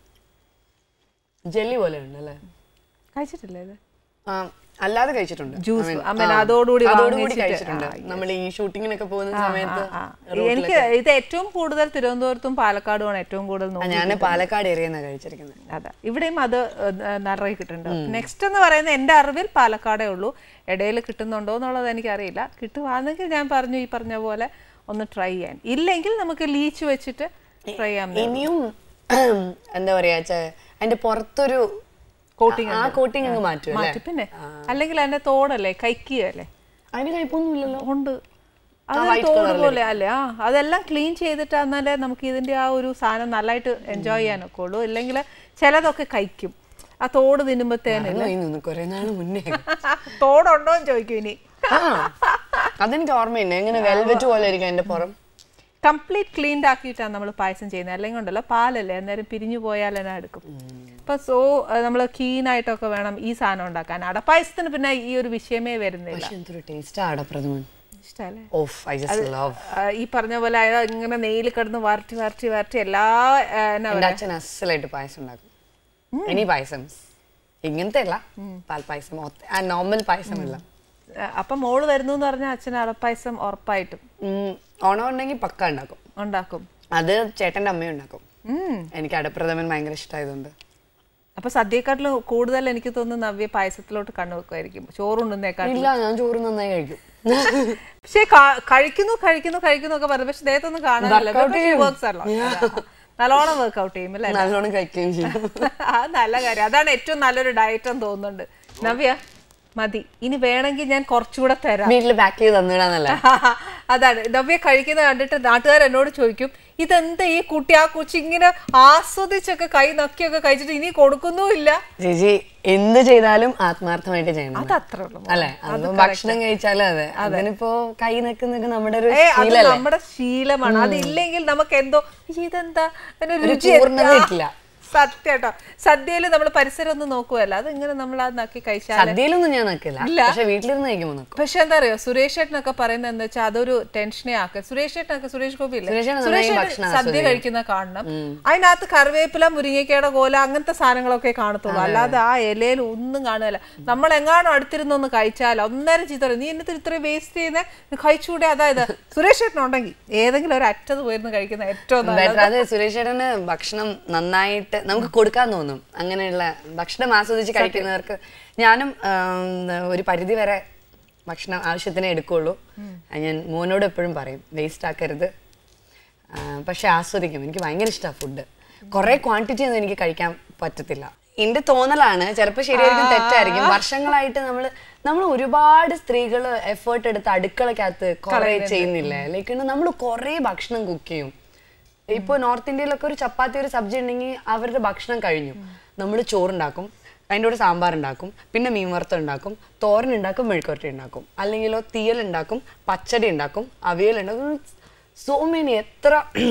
ജെല്ലി പോലെ ഉണ്ട് അല്ലേ കഴിച്ചിട്ടില്ലേ ഇത് ആ, അല്ലാതെ കഴിച്ചിട്ടുണ്ട് ജ്യൂസ് I mean, അമ്മ ആ, അതോടുകൂടി അതോടുകൂടി വാങ്ങിച്ചിട്ട്, കഴിച്ചിട്ടുണ്ട് നമ്മൾ ഈ ഷൂട്ടിങ്ങിനൊക്കെ പോകുന്ന സമയത്ത് ആ, എനിക്ക് ഇത് ഏറ്റവും കൂടുതൽ തിരുവനന്തപുരത്തും പാലക്കാടുമാണ് ഏറ്റവും കൂടുതൽ നോക്കുന്നത് ഞാൻ പാലക്കാട് ഏരിയ കഴിച്ചിരിക്കുന്നത് അതെ ഇവിടെയും അത് ഏഹ്, നിറയെ കിട്ടുന്നുണ്ട് നെക്സ്റ്റ് എന്ന് പറയുന്നത് എൻ്റെ അറിവിൽ പാലക്കാടേ ഉള്ളൂ ഇടയിൽ കിട്ടുന്നുണ്ടോ എന്നുള്ളത് എനിക്കറിയില്ല കിട്ടുവാണെങ്കിൽ ഞാൻ പറഞ്ഞു ഈ പറഞ്ഞ പോലെ ഒന്ന് ട്രൈ ചെയ്യാൻ ഇല്ലെങ്കിൽ നമുക്ക് ലീച്ച് വെച്ചിട്ട് ട്രൈ ചെയ്യാം ഇനിയും എന്താ പറയാ ചെ- അതിന്റെ പുറത്തൊരു കോട്ടിങ് ആ കോട്ടിങ് അങ്ങ് മാറ്റും അല്ലേ മാറ്റി പിന്നെ അല്ലെങ്കിൽ അതിന്റെ തോടല്ലേ കൈക്കുകയല്ലേ അതിന് കഴിപ്പൊന്നുമില്ലല്ലോ ഉണ്ട് അത് തോട് പോലെ അല്ലേ ആ അതെല്ലാം ക്ലീൻ ചെയ്തിട്ട് എന്നാലേ നമുക്ക് ഇതിന്റെ ആ ഒരു സാധനം നല്ലതായിട്ട് എൻജോയ് ചെയ്യാനൊക്കെ ഉള്ളൂ ഇല്ലെങ്കിൽ ചിലതൊക്കെ കഴിക്കും ആ തോട് തിന്നുമ്പത്തേന് നിന്ന് കുറെ നാൾ മുന്നേ തോടുണ്ടോ എന്ന് ചോദിക്കും ഇനി ആ അതെനിക്ക് ഓർമ്മയുണ്ട് എങ്ങനെ വെൽവെറ്റ് പോലെ ആയിരിക്കും അതിന്റെ പുറം കംപ്ലീറ്റ് ക്ലീൻഡ് ആക്കിയിട്ടാണ് നമ്മൾ പായസം ചെയ്യുന്നത് അല്ലെങ്കിൽ ഉണ്ടല്ലോ പാലല്ലേ അന്നേരം പിരിഞ്ഞു പോയാൽ തന്നെ എടുക്കും അപ്പൊ സോ നമ്മൾ കീനായിട്ടൊക്കെ വേണം ഈ സാധനം ഉണ്ടാക്കാൻ അടപ്പായസത്തിന് പിന്നെ ഈ ഒരു വിഷയമേ വരുന്നില്ല പക്ഷെ എന്തൊരു ടേസ്റ്റ് അടപ്രഥമൻ ഇഷ്ടല്ലേ ഓഫ് ഐ ജസ്റ്റ് ലവ് ആ, ഈ പറഞ്ഞ പോലെ അത് ഇങ്ങനെ നെയ്യിൽ കിടന്ന് വരട്ടി വരട്ടി വരട്ടി എല്ലാ ആ, എന്നാ എന്റെ അച്ഛൻ അസലായിട്ട് പായസം ഉണ്ടാക്കും എനി പായസം ഇങ്ങനത്തെ അല്ല പാൽപ്പായസം ആ നോർമൽ പായസമല്ല ആ, അപ്പൊ മോള് വരുന്നു എന്ന് പറഞ്ഞാൽ അച്ഛൻ അടപ്പായസം ഉറപ്പായിട്ടും ഉം, ഓണം ഉണ്ടെങ്കിൽ പക്ക ഉണ്ടാക്കും ഉണ്ടാക്കും അത് ചേട്ടന്റെ അമ്മയും ഉണ്ടാക്കും ഉം. എനിക്ക് അടപ്രഥമൻ ഭയങ്കര ഇഷ്ടമായതുകൊണ്ട് അപ്പൊ സദ്യക്കാട്ടിലും കൂടുതൽ എനിക്ക് തോന്നുന്നു നവ്യ പായസത്തിലോട്ട് കണ്ണുവെക്കുമായിരിക്കും ചോറുണ്ടുന്നേക്കാൾ ഇല്ല ഞാൻ ചോറ് നന്നായി കഴിക്കും പക്ഷേ ക- കഴിക്കുന്നു കഴിക്കുന്നു കഴിക്കുന്നു ഒക്കെ പറഞ്ഞു പക്ഷെ ദേഹത്തൊന്നും കാണാനില്ല വർക്ക്സ് ആണല്ലോ നല്ലോണം വർക്ക്ഔട്ട് ചെയ്യും അല്ലേ നല്ലോണം കഴിക്കുകയും ചെയ്യും ആ നല്ല കാര്യം അതാണ് ഏറ്റവും നല്ലൊരു ഡയറ്റ് എന്ന് തോന്നുന്നുണ്ട് നവ്യ മതി ഇനി വേണമെങ്കിൽ ഞാൻ കുറച്ചുകൂടെ തരാം വീട്ടിൽ പാക്ക് ചെയ്ത് തന്നിടാന്നല്ലേ അതാണ് നവ്യ കഴിക്കുന്നത് കണ്ടിട്ട് നാട്ടുകാർ എന്നോട് ചോദിക്കും ഇതെന്താ ഈ കുട്ടി ആ കൊച്ചിങ്ങനെ ആസ്വദിച്ചൊക്കെ കൈ നക്കിയൊക്കെ കഴിച്ചിട്ട് ഇനി കൊടുക്കുന്നുമില്ല ചേച്ചി എന്ത് ചെയ്താലും ആത്മാർത്ഥമായിട്ട് ചെയ്യണം അത് അത്രേ ഉള്ളൂ അല്ലെ അതിപ്പോ ഭക്ഷണം കഴിച്ചാലും അതെ അതിനിപ്പോ കൈ നിൽക്കുന്നൊക്കെ നമ്മുടെ ഒരു ഏ അത് ശീലല്ലേ നമ്മുടെ ശീലമാണ് അതില്ലെങ്കിൽ നമുക്ക് എന്തോ ഇതെന്താ അതിന് ഒരു രുചി പൂർണ്ണത എന്താ? കിട്ടില്ല. സത്യം കേട്ടോ സദ്യയില് നമ്മൾ പരിസരം ഒന്നും നോക്കുവല്ല അതിങ്ങനെ നമ്മൾ അത് നക്കി കഴിച്ചാൽ സദ്യയിലൊന്നും ഞാൻ നിൽക്കില്ല ഇല്ല. പക്ഷെ വീട്ടിലിരുന്ന് കഴിക്കുമ്പോ നിൽക്കും പക്ഷെ എന്താ അറിയോ സുരേഷ് ഏട്ടനൊക്കെ പറയുന്നത് എന്താ വെച്ചാൽ അതൊരു ടെൻഷനെ ആക്കുക സുരേഷ് ഏട്ടനൊക്കെ സുരേഷ് ഗോപി ഇല്ലേ സുരേഷ് ഏട്ടൻ സുരേഷ് നന്നായി ഏട്ടൻ ഭക്ഷണം സദ്യ കഴിക്കുന്ന കാണണം അതിനകത്ത് കറിവേപ്പില മുരിങ്ങയ്ക്കയുടെ കോല അങ്ങനത്തെ സാധനങ്ങളൊക്കെ കാണത്തുള്ളൂ അല്ലാതെ ആ ഇലയിൽ ഒന്നും കാണുകയില്ല നമ്മൾ എങ്ങാനും അടുത്തിരുന്നൊന്ന് കഴിച്ചാൽ ഒന്നേരം ചീത്ത പറയും നീ എന്നിട്ട് ഇത്രയും വേസ്റ്റ് ചെയ്യുന്ന കഴിച്ചുകൂടെ അതായത് സുരേഷ് ഏട്ടൻ ഉണ്ടെങ്കിൽ ഏതെങ്കിലും ഒരു അറ്റത്ത് പോയിരുന്ന് കഴിക്കുന്ന ഏറ്റവും നല്ലത് ബെറ്റർ അത് സുരേഷ് ചേട്ടന് ഭക്ഷണം നന്നായിട്ട് നമുക്ക് കൊടുക്കാൻ തോന്നും അങ്ങനെയുള്ള ഭക്ഷണം ആസ്വദിച്ച് കഴിക്കുന്നവർക്ക് ഞാനും ആം, ഒരു പരിധി വരെ ഭക്ഷണം ആവശ്യത്തിനേ എടുക്കുള്ളൂ അത് ഞാൻ മോനോട് എപ്പോഴും പറയും വേസ്റ്റ് ആക്കരുത് ആ, പക്ഷെ ആസ്വദിക്കും എനിക്ക് ഭയങ്കര ഇഷ്ടമാണ് ഫുഡ് കുറെ ക്വാണ്ടിറ്റി ഒന്നും എനിക്ക് കഴിക്കാൻ പറ്റത്തില്ല എന്റെ തോന്നലാണ് ചിലപ്പോൾ ശരിയായിരിക്കും തെറ്റായിരിക്കും വർഷങ്ങളായിട്ട് നമ്മൾ നമ്മൾ ഒരുപാട് സ്ത്രീകൾ എഫേർട്ട് എടുത്ത് അടുക്കളക്കകത്ത് കുറെ ചെയ്യുന്നില്ലേ ലൈക്ക് നമ്മൾ കുറെ ഭക്ഷണം കുക്ക് ചെയ്യും ഇപ്പൊ നോർത്ത് ഇന്ത്യയിലൊക്കെ ഒരു ചപ്പാത്തി ഒരു സബ്ജി ഉണ്ടെങ്കിൽ അവരുടെ ഭക്ഷണം കഴിഞ്ഞു നമ്മൾ ചോറുണ്ടാക്കും അതിൻ്റെ കൂടെ സാമ്പാർ ഉണ്ടാക്കും പിന്നെ മീൻ വറുത്തം ഉണ്ടാക്കും തോരൻ ഉണ്ടാക്കും മെഴുക്കുവരട്ടി ഉണ്ടാക്കും അല്ലെങ്കിലോ തീയൽ ഉണ്ടാക്കും പച്ചടി ഉണ്ടാക്കും അവിയൽ ഉണ്ടാക്കും സോ മെനി എത്ര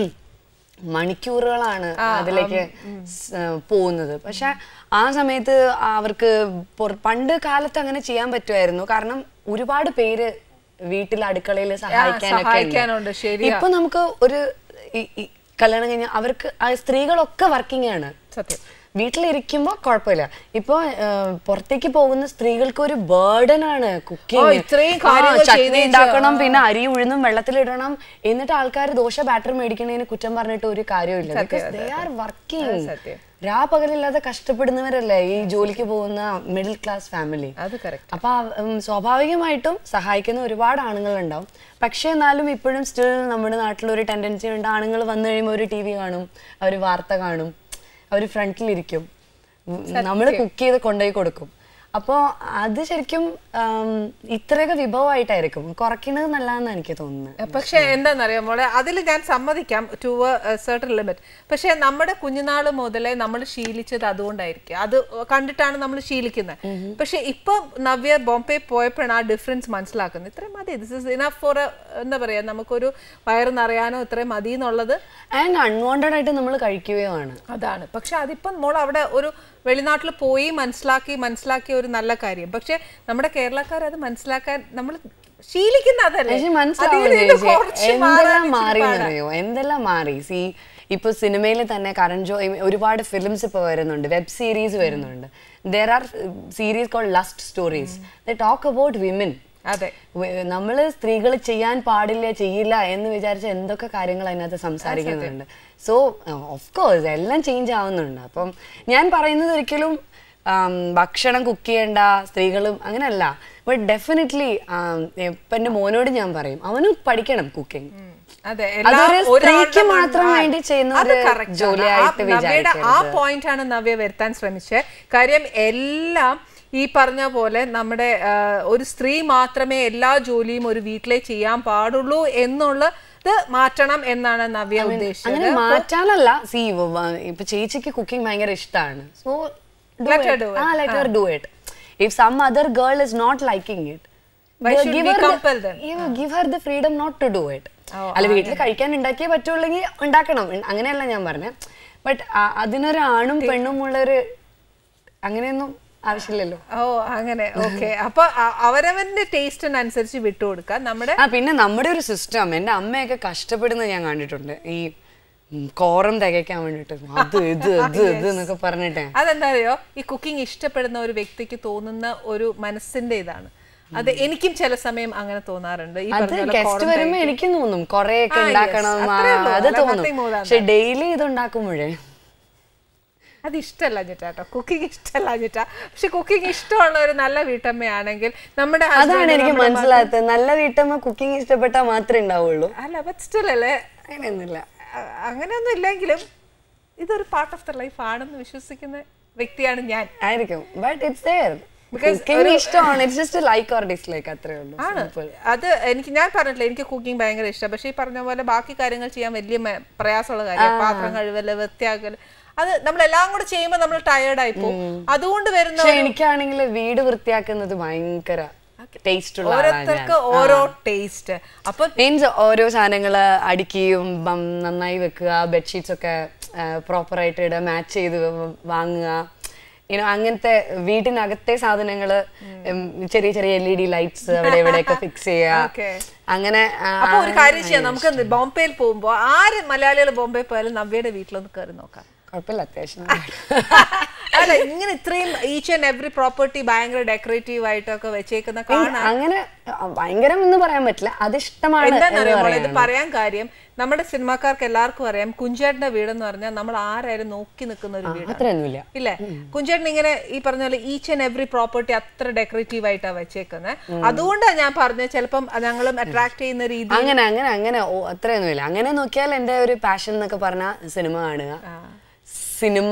മണിക്കൂറുകളാണ് അതിലേക്ക് സ് പോകുന്നത് പക്ഷെ ആ സമയത്ത് അവർക്ക് പൊറ- പണ്ട് കാലത്ത് അങ്ങനെ ചെയ്യാൻ പറ്റുമായിരുന്നു കാരണം ഒരുപാട് പേര് വീട്ടിൽ അടുക്കളയിൽ സഹായിക്കാനൊക്കെ സഹായിക്കാനുണ്ട്, ഉണ്ട്. ശരിയാ. ഇപ്പൊ നമുക്ക് ഒരു ഈ- ഈ കല്യാണം കഴിഞ്ഞ അവർക്ക് ആ സ്ത്രീകളൊക്കെ വർക്കിംഗ് ആണ് സത്യം വീട്ടിലിരിക്കുമ്പോ കുഴപ്പമില്ല ഇപ്പൊ ആ, പുറത്തേക്ക് പോകുന്ന സ്ത്രീകൾക്ക് ഒരു ബേർഡൻ ആണ് ഓ, കുക്കിംഗ് ഇത്രയും കാര്യങ്ങൾ ചട്നി ചെയ്തേച്ച്. ഉണ്ടാക്കണം പിന്നെ അരി ഉഴുന്നും വെള്ളത്തിലിടണം എന്നിട്ട് ആൾക്കാർ ദോശ ബാറ്റർ മേടിക്കണതിന് കുറ്റം പറഞ്ഞിട്ട് ഒരു കാര്യമില്ല ബിക്കോസ് ദേ ആർ വർക്കിംഗ് സത്യം. രാപകലില്ലാതെ കഷ്ടപ്പെടുന്നവരല്ലേ ഈ ജോലിക്ക് പോകുന്ന മിഡിൽ ക്ലാസ് ഫാമിലി അത് കറക്റ്റ് അപ്പൊ ആ, ഉം, സ്വാഭാവികമായിട്ടും സഹായിക്കുന്ന ഒരുപാട് ആണുങ്ങൾ ഉണ്ടാവും പക്ഷേ എന്നാലും ഇപ്പോഴും സ്റ്റിൽ നമ്മുടെ നാട്ടിൽ ഒരു ടെൻഡൻസി ഉണ്ട് ആണുങ്ങൾ വന്നു കഴിയുമ്പോൾ ഒരു ടി വി കാണും അവർ വാർത്ത കാണും അവർ ഫ്രണ്ടിലിരിക്കും നമ്മൾ കുക്ക് ചെയ്ത് കൊണ്ടുപോയി കൊടുക്കും അപ്പോൾ അത് ശരിക്കും ആം, ഇത്രയൊക്കെ വിഭവമായിട്ടായിരിക്കും കുറയ്ക്കുന്നത് നല്ലതെന്ന് എനിക്ക് തോന്നുന്നത് പക്ഷെ എന്താണെന്നറിയാം മോളെ അതിൽ ഞാൻ സമ്മതിക്കാം ടു സർട്ടൺ ലിമിറ്റ് പക്ഷെ നമ്മുടെ കുഞ്ഞുനാൾ മുതലേ നമ്മൾ ശീലിച്ചത് അതുകൊണ്ടായിരിക്കും അത് കണ്ടിട്ടാണ് നമ്മൾ ശീലിക്കുന്നത് പക്ഷെ ഇപ്പൊ നവ്യ ബോംബെ പോയപ്പോഴാണ് ആ ഡിഫറൻസ് മനസ്സിലാക്കുന്നത് ഇത്രയും മതി ദിസ് ഇസ് ഇനഫ് ഫോർ എന്താ പറയാ നമുക്കൊരു വയറ് നിറയാനോ ഇത്രയും മതി എന്നുള്ളത് ആൻഡ് അൺവാണ്ടഡ് ആയിട്ട് നമ്മൾ കഴിക്കുകയുമാണ് അതാണ് പക്ഷെ അതിപ്പം മോൾ അവിടെ ഒരു വെളിനാട്ടിൽ പോയി മനസ്സിലാക്കി മനസ്സിലാക്കിയ ഒരു നല്ല കാര്യം പക്ഷെ നമ്മുടെ കേരളക്കാർ അത് മനസ്സിലാക്കാൻ നമ്മൾ ശീലിക്കുന്ന അതല്ലേ പക്ഷെ മനസ്സിലാവും അതിൽ ഇത് ചേച്ചി, കുറച്ച് മാറാൻ എന്തെല്ലാം ഇച്ചിരി മാറി പാടാ. എന്നറിയോ എന്തെല്ലാം മാറി സി ഇപ്പൊ സിനിമയിൽ തന്നെ കരൺ ജോ ഒരുപാട് ഫിലിംസ് ഇപ്പൊ വരുന്നുണ്ട് വെബ് സീരീസ് വരുന്നുണ്ട് there are series call lust stories they talk about women അതെ നമ്മൾ സ്ത്രീകൾ ചെയ്യാൻ പാടില്ല ചെയ്യില്ല എന്ന് വിചാരിച്ച എന്തൊക്കെ കാര്യങ്ങൾ അതിനകത്ത് സംസാരിക്കുന്നുണ്ട് സോ ഓഫ് കോഴ്സ് എല്ലാം ചേഞ്ച് ആവുന്നുണ്ട് അപ്പം ഞാൻ പറയുന്നത് ഒരിക്കലും ആം, ഭക്ഷണം കുക്ക് ചെയ്യേണ്ട സ്ത്രീകളും അങ്ങനെയല്ല ബട്ട് ഡെഫിനറ്റ്ലി ഇപ്പം എൻ്റെ മോനോട് ഞാൻ പറയും അവനും പഠിക്കണം കുക്കിംഗ് അതെ അതൊരു എല്ലാം ഒരാളുടെ സ്ത്രീക്ക് മൺ- മാത്രം ആ, വേണ്ടി ചെയ്യുന്ന അത് ഒരു correct ആണ്. ജോലിയായിട്ട് ആ നവ്യയുടെ ആ വിചാരിക്കരുത്. പോയിന്റ് ആണ് നവ്യ വരുത്താൻ ശ്രമിച്ചത് കാര്യം എല്ലാം ഈ പറഞ്ഞ പോലെ നമ്മുടെ ആ, ഒരു സ്ത്രീ മാത്രമേ എല്ലാ ജോലിയും ഒരു വീട്ടിലെ ചെയ്യാൻ പാടുള്ളൂ എന്നുള്ളത് മാറ്റണം എന്നാണ് നവ്യ ഉദ്ദേശിച്ചത് അങ്ങനെ മാറ്റാനല്ല സി ഇപ്പൊ ചേച്ചിക്ക് കുക്കിംഗ് ഭയങ്കര ഇഷ്ടമാണ് so Let her do it. ആ let her do it if some other girl is not liking it Why should we compel them? Give her the freedom not to do it അല്ല വീട്ടിൽ കഴിക്കാൻ ഉണ്ടാക്കിയേ പറ്റുള്ളെങ്കിൽ ഉണ്ടാക്കണം ഉം, അങ്ങനെയല്ല ഞാൻ പറഞ്ഞത് ബട്ട് അതിനൊരു ആണും പെണ്ണും ഉള്ളൊരു അങ്ങനെയൊന്നും ആവശ്യമില്ലല്ലോ ഓ അങ്ങനെ ഓക്കെ അപ്പൊ അ- അവരവന്റെ ടേസ്റ്റിനനുസരിച്ച് വിട്ടുകൊടുക്കാം നമ്മുടെ ആ പിന്നെ നമ്മുടെ ഒരു സിസ്റ്റം എൻ്റെ അമ്മയൊക്കെ കഷ്ടപ്പെടുന്നത് ഞാൻ കണ്ടിട്ടുണ്ട് ഈ ഉം, കോറം തികയ്ക്കാൻ വേണ്ടിട്ട് അത് ഇത് ഇത് ഇത് എന്നൊക്കെ പറഞ്ഞിട്ട് അതെന്താ അറിയോ ഈ കുക്കിംഗ് ഇഷ്ടപ്പെടുന്ന ഒരു വ്യക്തിക്ക് തോന്നുന്ന ഒരു മനസ്സിന്റെ ഇതാണ് അത് എനിക്കും ചില സമയം അങ്ങനെ തോന്നാറുണ്ട് ഈ അത് പറഞ്ഞ പോലെ ഗസ്റ്റ് കോറം വരുമ്പോ എനിക്കും തോന്നും കൊറേ ഒക്കെ ആ, yes. ഉണ്ടാക്കണം ആ, അത്രേ ഉള്ളൂ. അത് അല്ല, തോന്നും nothing more than പക്ഷെ ഡെയിലി ഇത് ഉണ്ടാക്കുമ്പോഴേ അത് ഇഷ്ടമല്ല ചേട്ടാ കുക്കിംഗ് ഇഷ്ടമല്ല ചേട്ടാ പക്ഷെ കുക്കിംഗ് ഇഷ്ടമുള്ള ഒരു നല്ല വീട്ടമ്മയാണെങ്കിൽ നമ്മുടെ husband, അതാണ് എനിക്ക് നമ്മുടെ മനസ്സിലാത്തത് നല്ല വീട്ടമ്മ കുക്കിംഗ് ഇഷ്ടപ്പെട്ടാൽ മാത്രമേ ഉണ്ടാവുള്ളൂ മക്കൾ- അല്ല ബട്ട് സ്റ്റിൽ അല്ലേ അങ്ങനെയൊന്നുമില്ല അ- അങ്ങനെയൊന്നും ഇല്ലെങ്കിലും ഇതൊരു പാർട്ട് ഓഫ് ദ ലൈഫ് ആണെന്ന് വിശ്വസിക്കുന്ന വ്യക്തിയാണ് ഞാൻ ആയിരിക്കും but it's there Because cooking ഇഷ്ടമാണ് it's just like or dislike അത്രേ ഉള്ളൂ ആണ് Simple. അത് എനിക്ക് ഞാൻ പറഞ്ഞിട്ടില്ല എനിക്ക് കുക്കിംഗ് ഭയങ്കര ഇഷ്ടം പക്ഷേ ഈ പറഞ്ഞ പോലെ ബാക്കി കാര്യങ്ങൾ ചെയ്യാൻ വലിയ മെ- പ്രയാസമുള്ള കാര്യം പാത്രം കഴുകല് വൃത്തിയാക്കല് അത് നമ്മളെല്ലാം കൂടെ ചെയ്യുമ്പോൾ നമ്മൾ ടയേർഡായി പോകും അതുകൊണ്ട് വരുന്ന പക്ഷെ എനിക്കാണെങ്കിൽ വീട് വൃത്തിയാക്കുന്നത് ഭയങ്കര ടേസ്റ്റ് ഉള്ള ആളാണ് ഞാൻ. ഓരോരുത്തർക്ക് ഓരോ ടേസ്റ്റ് അപ്പൊ മീൻസ് ഓരോ സാധനങ്ങൾ അടുക്കിയും ബം, നന്നായി വെക്കുക ബെഡ്ഷീറ്റ്സ് ഒക്കെ പ്രോപ്പർ ആയിട്ട് ഇടുക മാച്ച് ചെയ്ത് വ- വാങ്ങുക യുനോ അങ്ങനത്തെ വീട്ടിനകത്തെ സാധനങ്ങള് ഉം, ചെറിയ ചെറിയ എൽ ഇ ഡി ലൈറ്റ്സ് അവിടെ ഇവിടെയൊക്കെ ഫിക്സ് Okay. ചെയ്യുക അങ്ങനെ ആ, അപ്പൊ ഒരു കാര്യം ചെയ്യാം നമുക്ക് എന്ത് ബോംബെയിൽ പോകുമ്പോ ആര് മലയാളികൾ ബോംബെ പോയാലും നവ്യയുടെ വീട്ടിലൊന്ന് കയറി നോക്കാം കുഴപ്പമില്ല അത്യാവശ്യം അല്ല ഇങ്ങനെ ഇത്രയും ഈച്ച് ആൻഡ് എവറി പ്രോപ്പർട്ടി ഭയങ്കര ഡെക്കറേറ്റീവ് ആയിട്ടൊക്കെ വെച്ചേക്കുന്ന കാണാൻ അങ്ങനെ ആ, ഭയങ്കരം എന്ന് പറയാൻ പറ്റില്ല അതിഷ്ടമാണ് എന്ന് എന്താണെന്നറിയാമോ ഇത് പറയാണ്. പറയാൻ കാര്യം നമ്മുടെ സിനിമാക്കാർക്ക് എല്ലാവർക്കും അറിയാം കുഞ്ചേട്ടന്റെ വീടെന്ന് പറഞ്ഞാൽ നമ്മൾ ആരായാലും നോക്കി നിൽക്കുന്ന ഒരു വീട് അത്രയൊന്നുമില്ല ഇല്ലേ കുഞ്ചേട്ടൻ ഇങ്ങനെ ഈ പറഞ്ഞ പോലെ ഈച്ച് ആൻഡ് എവറി പ്രോപ്പർട്ടി അത്ര ഡെക്കറേറ്റീവ് ആയിട്ടാണ് വെച്ചേക്കുന്നത് അതുകൊണ്ടാണ് ഞാൻ പറഞ്ഞത് ചിലപ്പം ഞങ്ങളും അട്രാക്ട് ചെയ്യുന്ന രീതി അങ്ങനെ അങ്ങനെ അങ്ങനെ ഓ അത്രയൊന്നുമില്ല അങ്ങനെ നോക്കിയാൽ എൻ്റെ ഒരു പാഷൻ എന്നൊക്കെ പറഞ്ഞാൽ സിനിമ കാണുക സിനിമ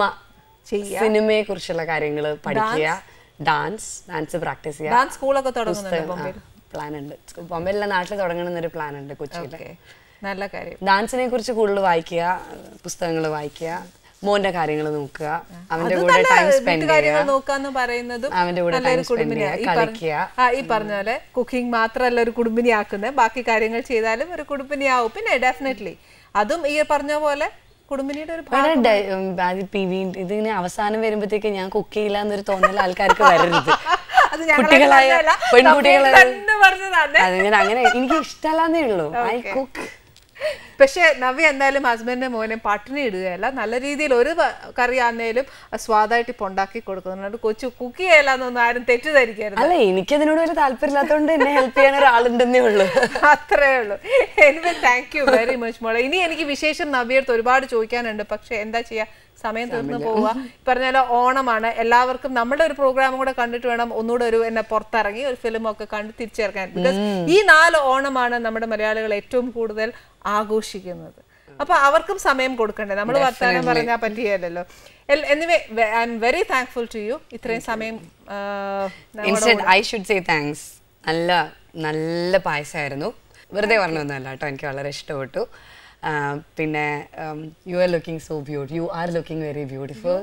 സിനിമയെ കുറിച്ചുള്ള കാര്യങ്ങൾ പഠിക്കുക ഡാൻസ് ഡാൻസ് പ്രാക്ടീസ് ചെയ്യുക ഡാൻസ് സ്കൂളൊക്കെ തുടങ്ങുന്നുണ്ട് ബോംബെയിൽ പ്ലാൻ ഉണ്ട് ബോംബെയിലെ നാട്ടിൽ തുടങ്ങണമെന്നൊരു പ്ലാൻ ഉണ്ട് കൊച്ചിയിൽ ഓക്കെ നല്ല കാര്യം ഡാൻസിനെ കുറിച്ച് കൂടുതൽ വായിക്കുക പുസ്തകങ്ങൾ വായിക്കുക മോന്റെ കാര്യങ്ങൾ നോക്കുക അവന്റെ അത് കൂടെ നല്ല ടൈം സ്പെൻഡ് വീട്ടുകാര്യങ്ങൾ ചെയ്യുക നോക്കാന്ന് പറയുന്നതും അവന്റെ കൂടെ നല്ലൊരു time spend കുടുംബിനിയാ. ചെയ്യുക, ഈ പറഞ്ഞ- കളിക്കുക. ആ ഈ പറഞ്ഞ പോലെ കുക്കിംഗ് മാത്രമല്ല ഒരു കുടുംബിനിയാക്കുന്നത് ബാക്കി കാര്യങ്ങൾ ചെയ്താലും ഒരു കുടുംബിനിയാവും പിന്നെ ഡെഫിനറ്റ്ലി അതും ഈ പറഞ്ഞ പോലെ കുടുംബിനിയുടെ ഒരു ഭാഗം ഇവിടെ ഡ- ഉം, അത് പി വി ഇതിങ്ങനെ അവസാനം വരുമ്പോഴത്തേക്ക് ഞാൻ കുക്ക് ചെയ്യില്ല എന്നൊരു തോന്നൽ ആൾക്കാർക്ക് വരരുത് അത് ഞങ്ങളെ കുട്ടികളായ പറഞ്ഞതല്ല, പെൺകുട്ടികളായ നവ്യ തന്നെ പറഞ്ഞതാണ് അതിങ്ങനെ അങ്ങനെ എനിക്ക് ഇഷ്ടമല്ലാന്നേ ഉള്ളൂ ഐ കുക്ക് പക്ഷെ നവ്യ എന്തായാലും ഹസ്ബൻഡിന്റെ മോനെ പട്ടിണി ഇടുകയല്ല നല്ല രീതിയിൽ ഒരു പ- കറി ആന്നേലും സ്വാദായിട്ട് ഇപ്പൊ ഉണ്ടാക്കി കൊടുക്കുന്നുണ്ട് കൊച്ചു കുക്ക് ചെയ്യലെന്നൊന്നും ആരും തെറ്റിദ്ധരിക്കരുത് അല്ല എനിക്കതിനോട് ഒരു താല്പര്യമില്ലാത്തതുകൊണ്ട് എന്നെ ഹെൽപ്പ് ചെയ്യാൻ ഒരാളുണ്ടെന്നേ ഉള്ളൂ അത്രേ ഉള്ളൂ anyway thank you very much മോളെ ഇനി എനിക്ക് വിശേഷം നവ്യടുത്ത് ഒരുപാട് ചോദിക്കാനുണ്ട് പക്ഷെ എന്താ ചെയ്യാ സമയം തീർന്നു പോവുക പറഞ്ഞാൽ ഓണമാണ് എല്ലാവർക്കും നമ്മുടെ ഒരു പ്രോഗ്രാമും കൂടെ കണ്ടിട്ട് വേണം ഒന്നുകൂടെ ഒരു എന്നെ പുറത്തിറങ്ങി ഒരു ഫിലിം ഒക്കെ കണ്ട് തിരിച്ചിറക്കാൻ ബിക്കോസ് ഈ നാല് ഓണമാണ് നമ്മുടെ മലയാളികൾ ഏറ്റവും കൂടുതൽ ആഘോഷിക്കുന്നത് അപ്പൊ അവർക്കും സമയം കൊടുക്കണ്ടേ നമ്മൾ വർത്താനം പറഞ്ഞാൽ പറ്റിയല്ലോ anyway I am very thankful to you ഇത്രയും സമയം ആ, നമ്മുടെ instant I should say thanks നല്ല നല്ല പായസമായിരുന്നു വെറുതെ പറഞ്ഞൊന്നുമല്ല കേട്ടോ എനിക്ക് വളരെ ഇഷ്ടപ്പെട്ടു ആ, പിന്നെ you are looking so beauty you are looking very beautiful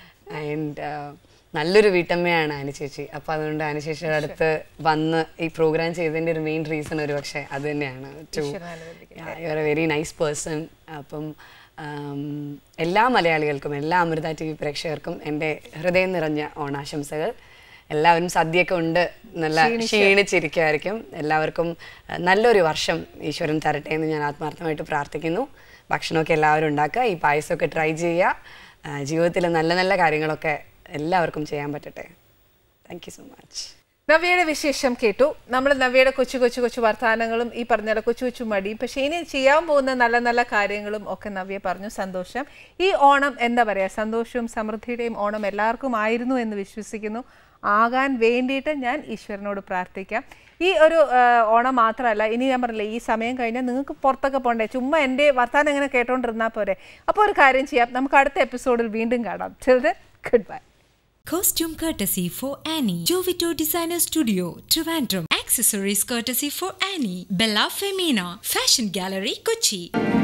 and നല്ലൊരു വീട്ടമ്മയാണ് ആനി ചേച്ചി അപ്പോൾ അതുകൊണ്ട് ആനി ചേച്ചിയുടെ അടുത്ത് വന്ന് ഈ പ്രോഗ്രാം ചെയ്തതിൻ്റെ ഒരു മെയിൻ റീസൺ ഒരു പക്ഷേ അത് തന്നെയാണ് to you are a very nice person അപ്പം ആം, എല്ലാ മലയാളികൾക്കും എല്ലാ അമൃത ടി വി പ്രേക്ഷകർക്കും എൻ്റെ ഹൃദയം നിറഞ്ഞ ഓണാശംസകൾ എല്ലാവരും സദ്യയൊക്കെ ഉണ്ട് നല്ല ക്ഷീണിച്ചിരിക്കുമായിരിക്കും എല്ലാവർക്കും ആ, നല്ലൊരു വർഷം ഈശ്വരൻ തരട്ടെ എന്ന് ഞാൻ ആത്മാർത്ഥമായിട്ട് പ്രാർത്ഥിക്കുന്നു ഭക്ഷണമൊക്കെ എല്ലാവരും ഉണ്ടാക്കുക ഈ പായസമൊക്കെ ട്രൈ ചെയ്യുക ആ, ജീവിതത്തിൽ നല്ല നല്ല കാര്യങ്ങളൊക്കെ എല്ലാവർക്കും ചെയ്യാൻ പറ്റട്ടെ താങ്ക് യു സോ മച്ച് നവ്യയുടെ വിശേഷം കേട്ടു നമ്മൾ നവ്യയുടെ കൊച്ചു കൊച്ചു കൊച്ചു വർത്തമാനങ്ങളും ഈ പറഞ്ഞ പോലെ കൊച്ചു കൊച്ചു മടിയും പക്ഷേ ഇനി ചെയ്യാൻ പോകുന്ന നല്ല നല്ല കാര്യങ്ങളും ഒക്കെ നവ്യ പറഞ്ഞു സന്തോഷം ഈ ഓണം എന്താ പറയുക സന്തോഷവും സമൃദ്ധിയുടെയും ഓണം എല്ലാവർക്കും ആയിരുന്നു എന്ന് വിശ്വസിക്കുന്നു ആകാൻ വേണ്ടിയിട്ട് ഞാൻ ഈശ്വരനോട് പ്രാർത്ഥിക്കാം ഈ ഒരു ആ, ഓണം മാത്രമല്ല ഇനി ഞാൻ പറഞ്ഞില്ലേ ഈ സമയം കഴിഞ്ഞാൽ നിങ്ങൾക്ക് പുറത്തൊക്കെ പോകണ്ടേ ചുമ്മാ എൻ്റെ വർത്താനം ഇങ്ങനെ കേട്ടോണ്ടിരുന്നാൽ പോരെ അപ്പോൾ ഒരു കാര്യം ചെയ്യാം നമുക്ക് അടുത്ത എപ്പിസോഡിൽ വീണ്ടും കാണാം children good bye Costume courtesy for Annie. Jovito Designer Studio, Trivandrum. Accessories courtesy for Annie. Bella Femina. Fashion Gallery, Kochi.